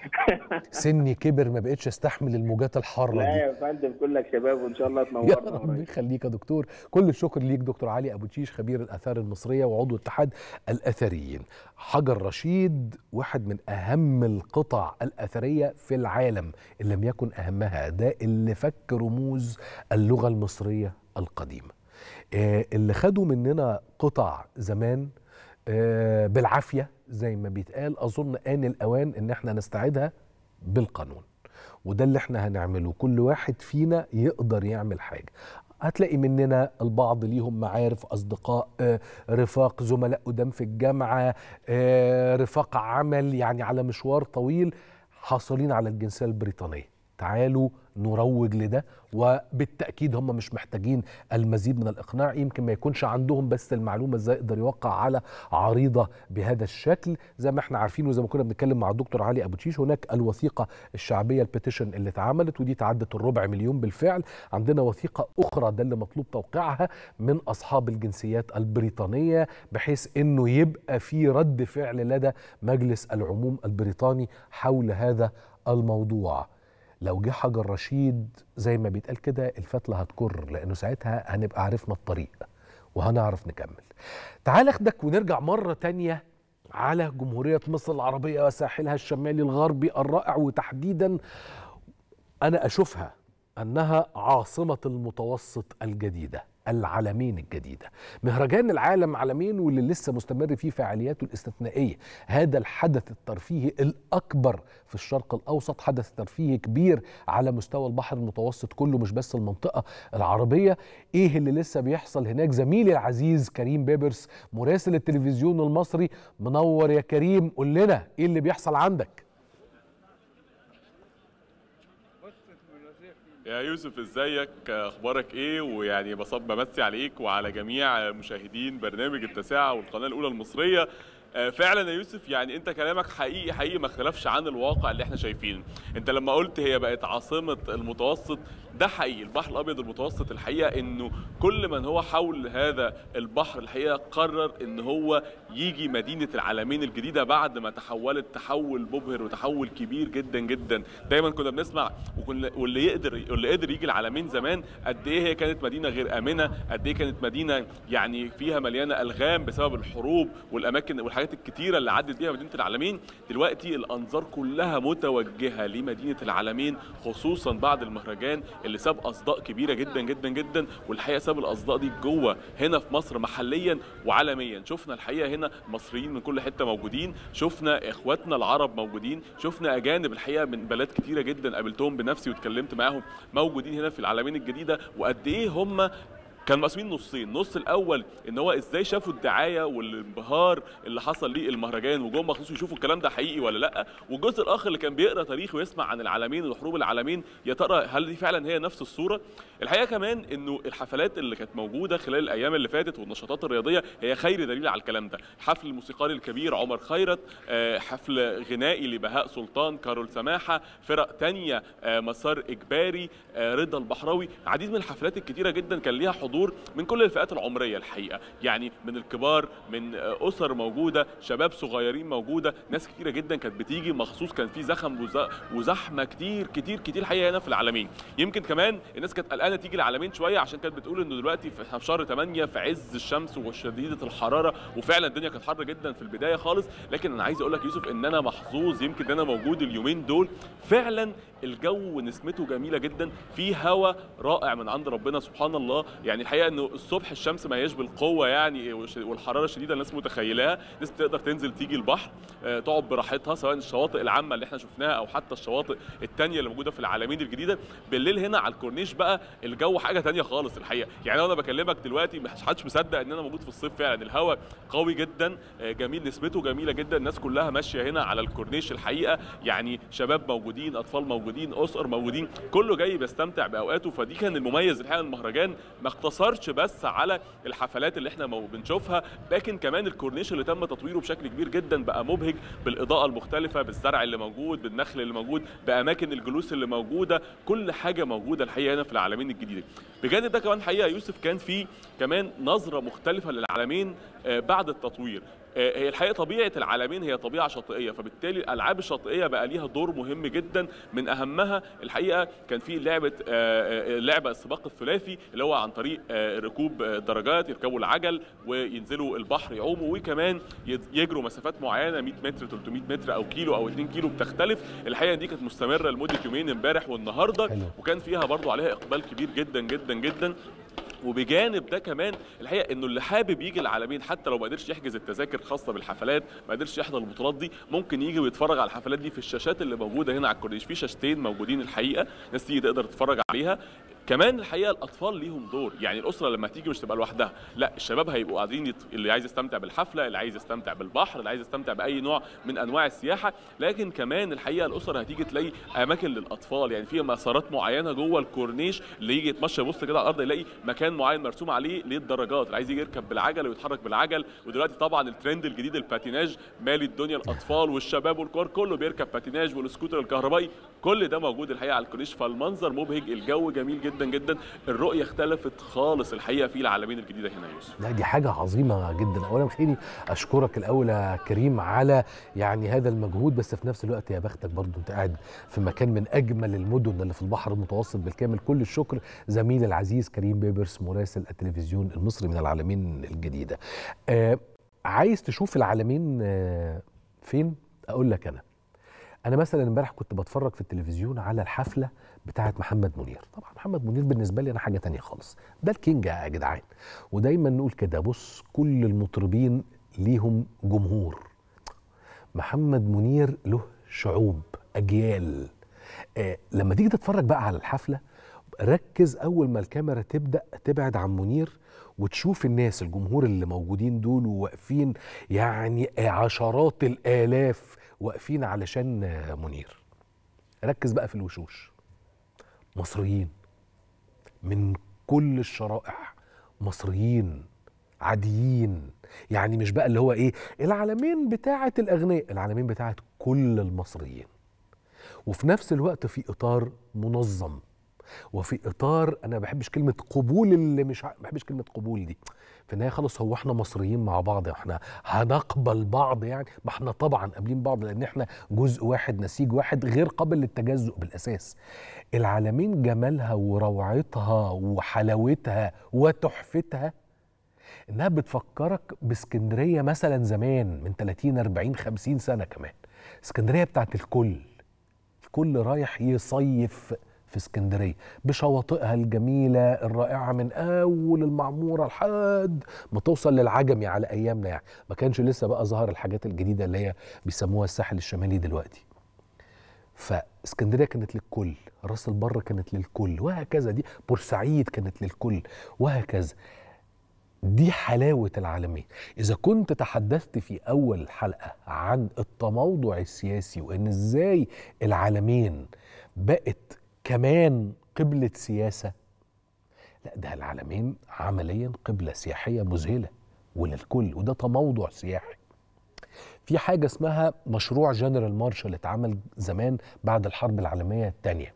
سني كبر ما بقتش استحمل الموجات الحاره لا دي يا فندم كلك شباب وان شاء الله يا تنورنا رب قريب يخليك يا دكتور كل الشكر ليك دكتور علي ابو تشيش خبير الاثار المصريه وعضو اتحاد الاثريين حجر رشيد واحد من اهم القطع الاثريه في العالم ان لم يكن اهمها ده اللي فك رموز اللغه المصريه القديمه آه، اللي خدوا مننا قطع زمان آه، بالعافيه زي ما بيتقال اظن ان الاوان ان احنا نستعيدها بالقانون وده اللي احنا هنعمله كل واحد فينا يقدر يعمل حاجه هتلاقي مننا البعض ليهم معارف اصدقاء آه، رفاق زملاء قدام في الجامعه آه، رفاق عمل يعني على مشوار طويل حاصلين على الجنسيه البريطانيه تعالوا نروج لده وبالتاكيد هم مش محتاجين المزيد من الاقناع يمكن ما يكونش عندهم بس المعلومه ازاي يقدر يوقع على عريضه بهذا الشكل زي ما احنا عارفين وزي ما كنا بنتكلم مع الدكتور علي ابو تشيش هناك الوثيقه الشعبيه البيتيشن اللي اتعملت ودي تعدت الربع مليون بالفعل عندنا وثيقه اخرى ده اللي مطلوب توقيعها من اصحاب الجنسيات البريطانيه بحيث انه يبقى في رد فعل لدى مجلس العموم البريطاني حول هذا الموضوع لو جه حجر رشيد زي ما بيتقال كده الفتله هتكر لانه ساعتها هنبقى عرفنا الطريق وهنعرف نكمل تعال اخدك ونرجع مره تانية على جمهوريه مصر العربيه وساحلها الشمالي الغربي الرائع وتحديدا انا اشوفها انها عاصمه المتوسط الجديده العالمين الجديده مهرجان العالم عالمين واللي لسه مستمر فيه فعالياته الاستثنائيه هذا الحدث الترفيهي الاكبر في الشرق الاوسط حدث ترفيهي كبير على مستوى البحر المتوسط كله مش بس المنطقه العربيه ايه اللي لسه بيحصل هناك زميلي العزيز كريم بيبرس مراسل التلفزيون المصري منور يا كريم قول لنا ايه اللي بيحصل عندك يا يوسف ازيك اخبارك ايه ويعني بصب بمسي عليك وعلى جميع مشاهدين برنامج التاسعه والقناه الاولى المصريه آه، فعلا يا يوسف يعني انت كلامك حقيقي حقيقي ما اختلفش عن الواقع اللي احنا شايفينه انت لما قلت هي بقت عاصمه المتوسط ده حقيقي البحر الابيض المتوسط الحقيقه انه كل من هو حول هذا البحر الحقيقه قرر ان هو يجي مدينه العالمين الجديده بعد ما تحولت تحول مبهر وتحول كبير جدا جدا دايما كنا بنسمع وكنا واللي يقدر واللي قدر يجي العالمين زمان قد ايه هي كانت مدينه غير امنه قد ايه كانت مدينه يعني فيها مليانه الغام بسبب الحروب والاماكن والحاجات الكتيره اللي عدت بيها مدينه العالمين دلوقتي الانظار كلها متوجهه لمدينه العالمين خصوصا بعد المهرجان اللي ساب اصداء كبيره جدا جدا جدا والحقيقه ساب الاصداء دي جوه هنا في مصر محليا وعالميا شفنا الحقيقه هنا مصريين من كل حته موجودين شفنا اخواتنا العرب موجودين شفنا اجانب الحقيقه من بلاد كتيره جدا قابلتهم بنفسي واتكلمت معاهم موجودين هنا في العالمين الجديده وقد ايه هم كان مقسومين نصين النص الاول ان هو ازاي شافوا الدعايه والانبهار اللي حصل ليه المهرجان وجم مخصوص يشوفوا الكلام ده حقيقي ولا لا والجزء الاخر اللي كان بيقرا تاريخ ويسمع عن العالمين وحروب العالمين يا ترى هل دي فعلا هي نفس الصوره الحقيقه كمان انه الحفلات اللي كانت موجوده خلال الايام اللي فاتت والنشاطات الرياضيه هي خير دليل على الكلام ده حفل الموسيقار الكبير عمر خيرت آه، حفل غنائي لبهاء سلطان كارول سماحه فرق تانية آه، مسار اجباري آه، رضا البحراوي عديد من الحفلات الكتيره جدا كان ليها حضور من كل الفئات العمريه الحقيقه يعني من الكبار من آه، اسر موجوده شباب صغيرين موجوده ناس كتيره جدا كانت بتيجي مخصوص كان في زخم وز- وزحمه كتير كتير كتير حقيقه هنا في العالمين يمكن كمان الناس كانت قلقانه تيجي العالمين شويه عشان كانت بتقول انه دلوقتي في في شهر 8 في عز الشمس وشديده الحراره وفعلا الدنيا كانت حر جدا في البدايه خالص لكن انا عايز اقول لك يوسف ان انا محظوظ يمكن ان انا موجود اليومين دول فعلا الجو نسمته جميله جدا في هواء رائع من عند ربنا سبحان الله يعني الحقيقه انه الصبح الشمس ما هياش بالقوه يعني وش- والحراره الشديده الناس متخيلاها الناس تقدر تنزل تيجي البحر آه، تقعد براحتها سواء الشواطئ العامه اللي احنا شفناها او حتى الشواطئ التانية اللي موجوده في العالمين الجديده بالليل هنا على الكورنيش بقى الجو حاجه تانية خالص الحقيقه يعني انا بكلمك دلوقتي مش حدش مصدق ان انا موجود في الصيف فعلا الهواء قوي جدا آه، جميل نسبته جميله جدا الناس كلها ماشيه هنا على الكورنيش الحقيقه يعني شباب موجودين اطفال موجودين اسر موجودين كله جاي بيستمتع باوقاته فدي كان المميز الحقيقه المهرجان ما اقتص اقتصرش بس على الحفلات اللي احنا مو- بنشوفها لكن كمان الكورنيش اللي تم تطويره بشكل كبير جدا بقى مبهج بالاضاءه المختلفه بالزرع اللي موجود بالنخل اللي موجود باماكن الجلوس اللي موجوده كل حاجه موجوده الحقيقه هنا في العالمين الجديده بجانب ده كمان حقيقه يوسف كان في كمان نظره مختلفه للعالمين آه، بعد التطوير آه، هي الحقيقه طبيعه العالمين هي طبيعه شاطئيه فبالتالي الالعاب الشاطئيه بقى ليها دور مهم جدا من اهمها الحقيقه كان في لعبه آه، آه، لعبه السباق الثلاثي اللي هو عن طريق آه، ركوب آه، درجات يركبوا العجل وينزلوا البحر يعوموا وكمان يد- يجروا مسافات معينه 100 متر 300 متر او كيلو او 2 كيلو بتختلف الحقيقه دي كانت مستمره لمده يومين امبارح والنهارده حلو. وكان فيها برضو عليها اقبال كبير جدا جدا جدا وبجانب ده كمان الحقيقه انه اللي حابب يجي العالمين حتى لو ما قدرش يحجز التذاكر خاصه بالحفلات ما قدرش يحضر البطولات دي ممكن يجي ويتفرج على الحفلات دي في الشاشات اللي موجوده هنا على الكورنيش في شاشتين موجودين الحقيقه ناس تيجي تقدر تتفرج عليها كمان الحقيقه الاطفال ليهم دور يعني الاسره لما تيجي مش تبقى لوحدها لا الشباب هيبقوا قاعدين يت... اللي عايز يستمتع بالحفله اللي عايز يستمتع بالبحر اللي عايز يستمتع باي نوع من انواع السياحه لكن كمان الحقيقه الاسر هتيجي تلاقي اماكن للاطفال يعني في مسارات معينه جوه الكورنيش اللي يجي يتمشى يبص كده على الارض يلاقي مكان معين مرسوم عليه للدرجات اللي عايز يجي يركب بالعجل ويتحرك بالعجل ودلوقتي طبعا الترند الجديد الباتيناج مالي الدنيا الاطفال والشباب والكبار كله بيركب باتيناج والسكوتر الكهربائي كل ده موجود الحقيقه على الكورنيش فالمنظر مبهج الجو جميل جدا جدا الرؤيه اختلفت خالص الحقيقه في العالمين الجديده هنا يا يوسف لا دي حاجة عظيمة جدا أولا خليني أشكرك الأول يا كريم على يعني هذا المجهود بس في نفس الوقت يا بختك برضو أنت قاعد في مكان من أجمل المدن اللي في البحر المتوسط بالكامل كل الشكر زميلي العزيز كريم بيبرس مراسل التلفزيون المصري من العالمين الجديدة آه عايز تشوف العالمين آه فين أقول لك أنا انا مثلا امبارح كنت بتفرج في التلفزيون على الحفله بتاعه محمد منير طبعا محمد منير بالنسبه لي انا حاجه تانية خالص ده الكينج يا جدعان ودايما نقول كده بص كل المطربين ليهم جمهور محمد منير له شعوب اجيال آه لما تيجي تتفرج بقى على الحفله ركز اول ما الكاميرا تبدا تبعد عن منير وتشوف الناس الجمهور اللي موجودين دول وواقفين يعني عشرات الالاف واقفين علشان آه، منير ركز بقى في الوشوش مصريين من كل الشرائح مصريين عاديين يعني مش بقى اللي هو ايه العالمين بتاعه الاغنياء العالمين بتاعه كل المصريين وفي نفس الوقت في اطار منظم وفي اطار انا ما بحبش كلمه قبول اللي مش ع- ما بحبش كلمه قبول دي في النهايه خلاص هو احنا مصريين مع بعض احنا هنقبل بعض يعني ما احنا طبعا قابلين بعض لان احنا جزء واحد نسيج واحد غير قابل للتجزؤ بالاساس العالمين جمالها وروعتها وحلاوتها وتحفتها انها بتفكرك باسكندريه مثلا زمان من 30 40 50 سنه كمان اسكندريه بتاعت الكل الكل رايح يصيف في اسكندريه بشواطئها الجميله الرائعه من اول المعموره لحد ما توصل للعجمي على ايامنا يعني ما كانش لسه بقى ظهر الحاجات الجديده اللي هي بيسموها الساحل الشمالي دلوقتي فاسكندريه كانت للكل راس البر كانت للكل وهكذا دي بورسعيد كانت للكل وهكذا دي حلاوة العالمين إذا كنت تحدثت في أول الحلقة عن التموضع السياسي وإن إزاي العالمين بقت كمان قبلة سياسة لا ده العالمين عمليا قبلة سياحية مذهلة وللكل وده تموضع سياحي في حاجة اسمها مشروع جنرال مارشال اتعمل زمان بعد الحرب العالمية الثانية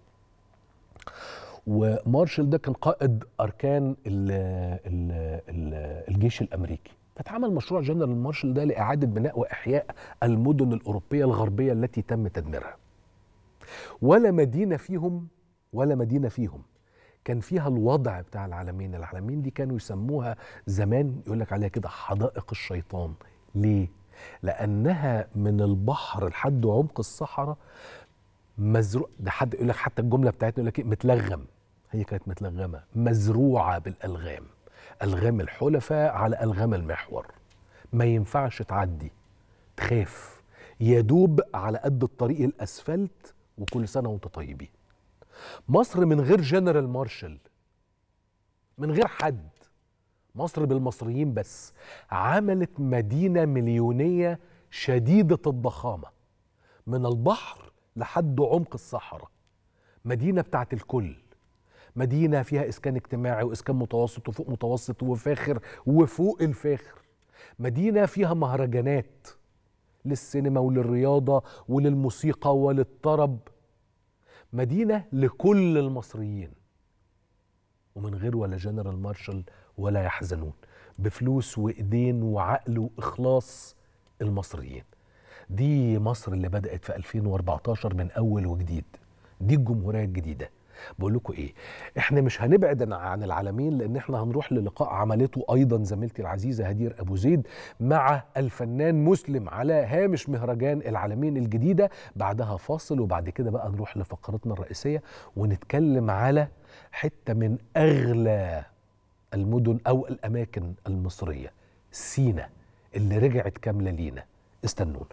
ومارشال ده كان قائد اركان ال ال ال الجيش الامريكي فاتعمل مشروع جنرال مارشال ده لاعاده بناء واحياء المدن الاوروبيه الغربيه التي تم تدميرها ولا مدينه فيهم ولا مدينه فيهم كان فيها الوضع بتاع العالمين العالمين دي كانوا يسموها زمان يقول لك عليها كده حدائق الشيطان ليه لانها من البحر لحد عمق الصحراء مزروع ده حد يقول لك حتى الجمله بتاعتنا يقول لك إيه؟ متلغم هي كانت متلغمه مزروعه بالالغام الغام الحلفاء على الغام المحور ما ينفعش تعدي تخاف يدوب على قد الطريق الاسفلت وكل سنه وانت طيبين مصر من غير جنرال مارشال من غير حد مصر بالمصريين بس عملت مدينه مليونيه شديده الضخامه من البحر لحد عمق الصحراء مدينه بتاعت الكل مدينه فيها اسكان اجتماعي واسكان متوسط وفوق متوسط وفاخر وفوق الفاخر مدينه فيها مهرجانات للسينما وللرياضه وللموسيقى وللطرب مدينه لكل المصريين ومن غير ولا جنرال مارشال ولا يحزنون بفلوس وايدين وعقل واخلاص المصريين دي مصر اللي بدات في 2014 من اول وجديد دي الجمهوريه الجديده بقول لكم ايه احنا مش هنبعد عن العالمين لان احنا هنروح للقاء عملته ايضا زميلتي العزيزه هدير ابو زيد مع الفنان مسلم على هامش مهرجان العالمين الجديده بعدها فاصل وبعد كده بقى نروح لفقرتنا الرئيسيه ونتكلم على حته من اغلى المدن او الاماكن المصريه سينا اللي رجعت كامله لينا استنونا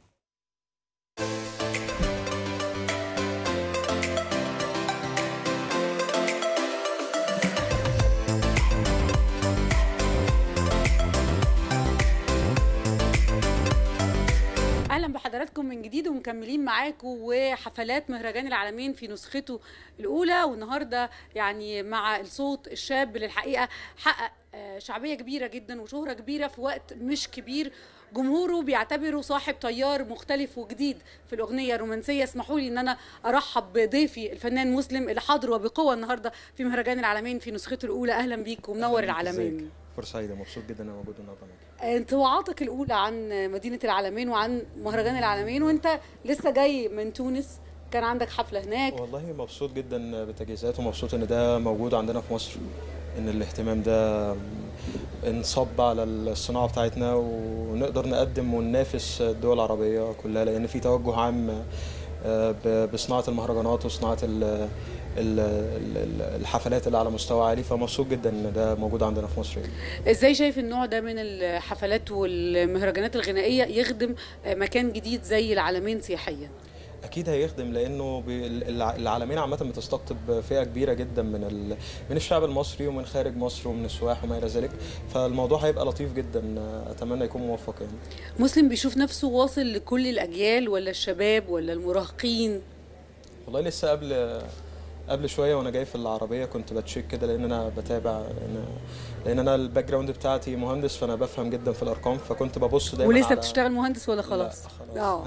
اهلا بحضراتكم من جديد ومكملين معاكم وحفلات مهرجان العالمين في نسخته الاولى والنهارده يعني مع الصوت الشاب اللي الحقيقه حقق آه، شعبيه كبيره جدا وشهره كبيره في وقت مش كبير جمهوره بيعتبره صاحب تيار مختلف وجديد في الاغنيه الرومانسيه اسمحوا لي ان انا ارحب بضيفي الفنان مسلم اللي حاضر وبقوه النهارده في مهرجان العالمين في نسخته الاولى اهلا بيك ومنور العالمين فرصة سعيدة مبسوط جدا انا موجود النهارده معاك انطباعاتك الاولى عن مدينه العالمين وعن مهرجان العالمين وانت لسه جاي من تونس كان عندك حفله هناك والله مبسوط جدا بالتجهيزات ومبسوط ان ده موجود عندنا في مصر ان الاهتمام ده انصب على الصناعة بتاعتنا ونقدر نقدم وننافس الدول العربية كلها لان في توجه عام آه، ب- بصناعة المهرجانات وصناعة ال- ال- ال- الحفلات اللي على مستوى عالي فمبسوط جدا ان ده موجود عندنا في مصر يعني. ازاي شايف النوع ده من الحفلات والمهرجانات الغنائيه يخدم مكان جديد زي العالمين سياحيا اكيد هيخدم لانه بي- الع- العالمين عامه بتستقطب فئه كبيره جدا من ال... من الشعب المصري ومن خارج مصر ومن السواح وما الى ذلك فالموضوع هيبقى لطيف جدا اتمنى يكون موفق يعني مسلم بيشوف نفسه واصل لكل الاجيال ولا الشباب ولا المراهقين والله لسه قبل قبل شويه وانا جاي في العربيه كنت بتشيك كده لان انا بتابع لان لان انا الباك جراوند بتاعتي مهندس فانا بفهم جدا في الارقام فكنت ببص دايما ولسه على... بتشتغل مهندس ولا خلاص لا خلاص اه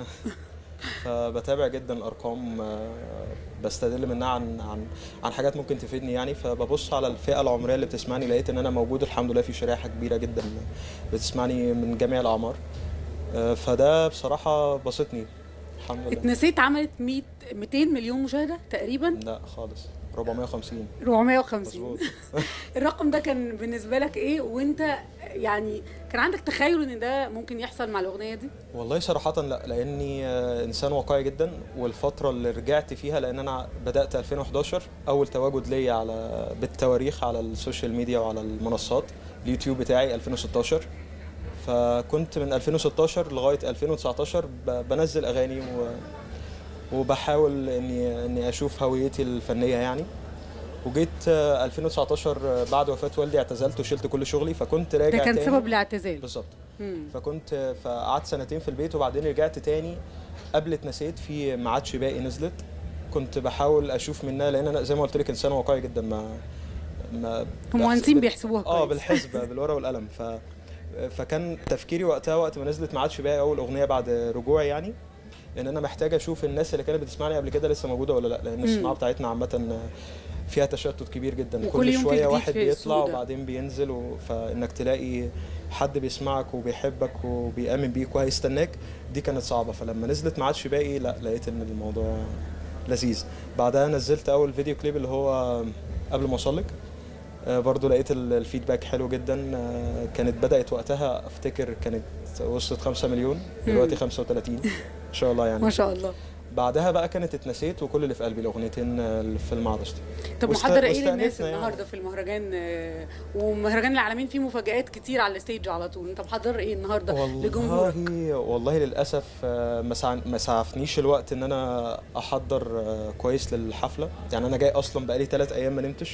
فبتابع جدا الارقام آه، بستدل منها عن عن عن حاجات ممكن تفيدني يعني فببص على الفئه العمريه اللي بتسمعني لقيت ان انا موجود الحمد لله في شريحه كبيره جدا بتسمعني من جميع الاعمار آه، فده بصراحه بسطني الحمد لله اتنسيت عملت 100 200 مليون مشاهده تقريبا لا خالص 450 450 مظبوط الرقم ده كان بالنسبه لك ايه وانت يعني كان عندك تخيل ان ده ممكن يحصل مع الاغنيه دي والله صراحة لا لأني آه، إنسان واقعي جدا والفترة اللي رجعت فيها لأن أنا بدأت 2011 أول تواجد ليا على بالتواريخ على السوشيال ميديا وعلى المنصات اليوتيوب بتاعي 2016 فكنت من 2016 لغاية 2019 ب- بنزل أغاني و وبحاول إني إني أشوف هويتي الفنية يعني وجيت آه، 2019 آه، بعد وفاة والدي اعتزلت وشلت كل شغلي فكنت راجع ده كان تاني سبب الاعتزال بالظبط مم. فكنت فقعدت سنتين في البيت وبعدين رجعت تاني قبل اتنسيت في ما عادش باقي نزلت كنت بحاول اشوف منها لان انا زي ما قلت لك انسان واقعي جدا ما ما هم مهندسين بحسب- بيحسبوها اه كويس بالحسبه بالورقه والقلم ف فكان تفكيري وقتها وقت ما نزلت ما عادش باقي اول اغنيه بعد رجوعي يعني ان انا محتاج اشوف الناس اللي كانت بتسمعني قبل كده لسه موجوده ولا لا لان الصناعه بتاعتنا عامه فيها تشتت كبير جدا وكل كل يوم في شويه جديد واحد في بيطلع السوق ده. وبعدين بينزل و... فانك تلاقي حد بيسمعك وبيحبك وبيامن بيك وهيستناك دي كانت صعبه فلما نزلت ما عادش باقي لا لقيت ان الموضوع لذيذ بعدها نزلت اول فيديو كليب اللي هو قبل ما اوصلك آه، برضو لقيت ال- الفيدباك حلو جدا آه، كانت بدأت وقتها افتكر كانت وصلت 5 مليون دلوقتي 35 ان شاء الله يعني ما شاء الله بعدها بقى كانت اتنسيت وكل اللي في قلبي الاغنيتين آه، اللي في المعرض طب واست- محضر ايه للناس واستأنسنا يعني. النهارده في المهرجان آه، ومهرجان العالمين فيه مفاجآت كتير على الستيج على طول انت محضر ايه النهارده لجمهورك والله والله للاسف آه، ما سع- ما سعفنيش الوقت ان انا احضر آه، كويس للحفله يعني انا جاي اصلا بقالي ثلاث ايام ما نمتش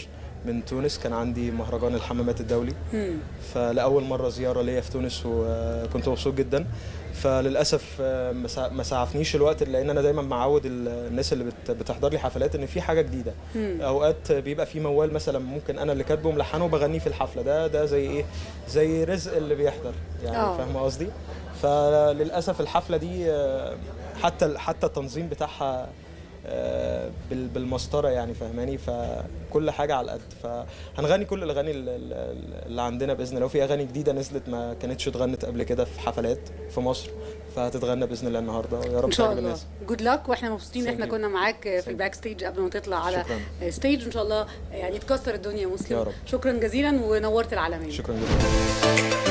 من تونس كان عندي مهرجان الحمامات الدولي مم. فلأول مرة زيارة ليا في تونس وكنت مبسوط جدا فللأسف آه، ما سع- ما سعفنيش الوقت لأن أنا دايما معود ال- الناس اللي بت- بتحضر لي حفلات إن في حاجة جديدة مم. أوقات بيبقى في موال مثلا ممكن أنا اللي كاتبه وملحنه وبغنيه في الحفلة ده ده زي إيه زي رزق اللي بيحضر يعني آه. فاهم قصدي فللأسف الحفلة دي آه، حتى ال- حتى التنظيم بتاعها آه، بال- بالمسطره يعني فاهماني فكل حاجه على القد فهنغني كل الاغاني ال- ال- اللي عندنا باذن الله وفي اغاني جديده نزلت ما كانتش اتغنت قبل كده في حفلات في مصر فهتتغنى باذن الله النهارده ويا رب ان شاء تعجب الله الناس جود لك واحنا مبسوطين ان Thank احنا you. كنا معاك في Thank الباك ستيج قبل ما تطلع على شكراً. ستيج ان شاء الله يعني تكسر الدنيا مسلم يا رب. شكرا جزيلا ونورت العالمين شكرا جدا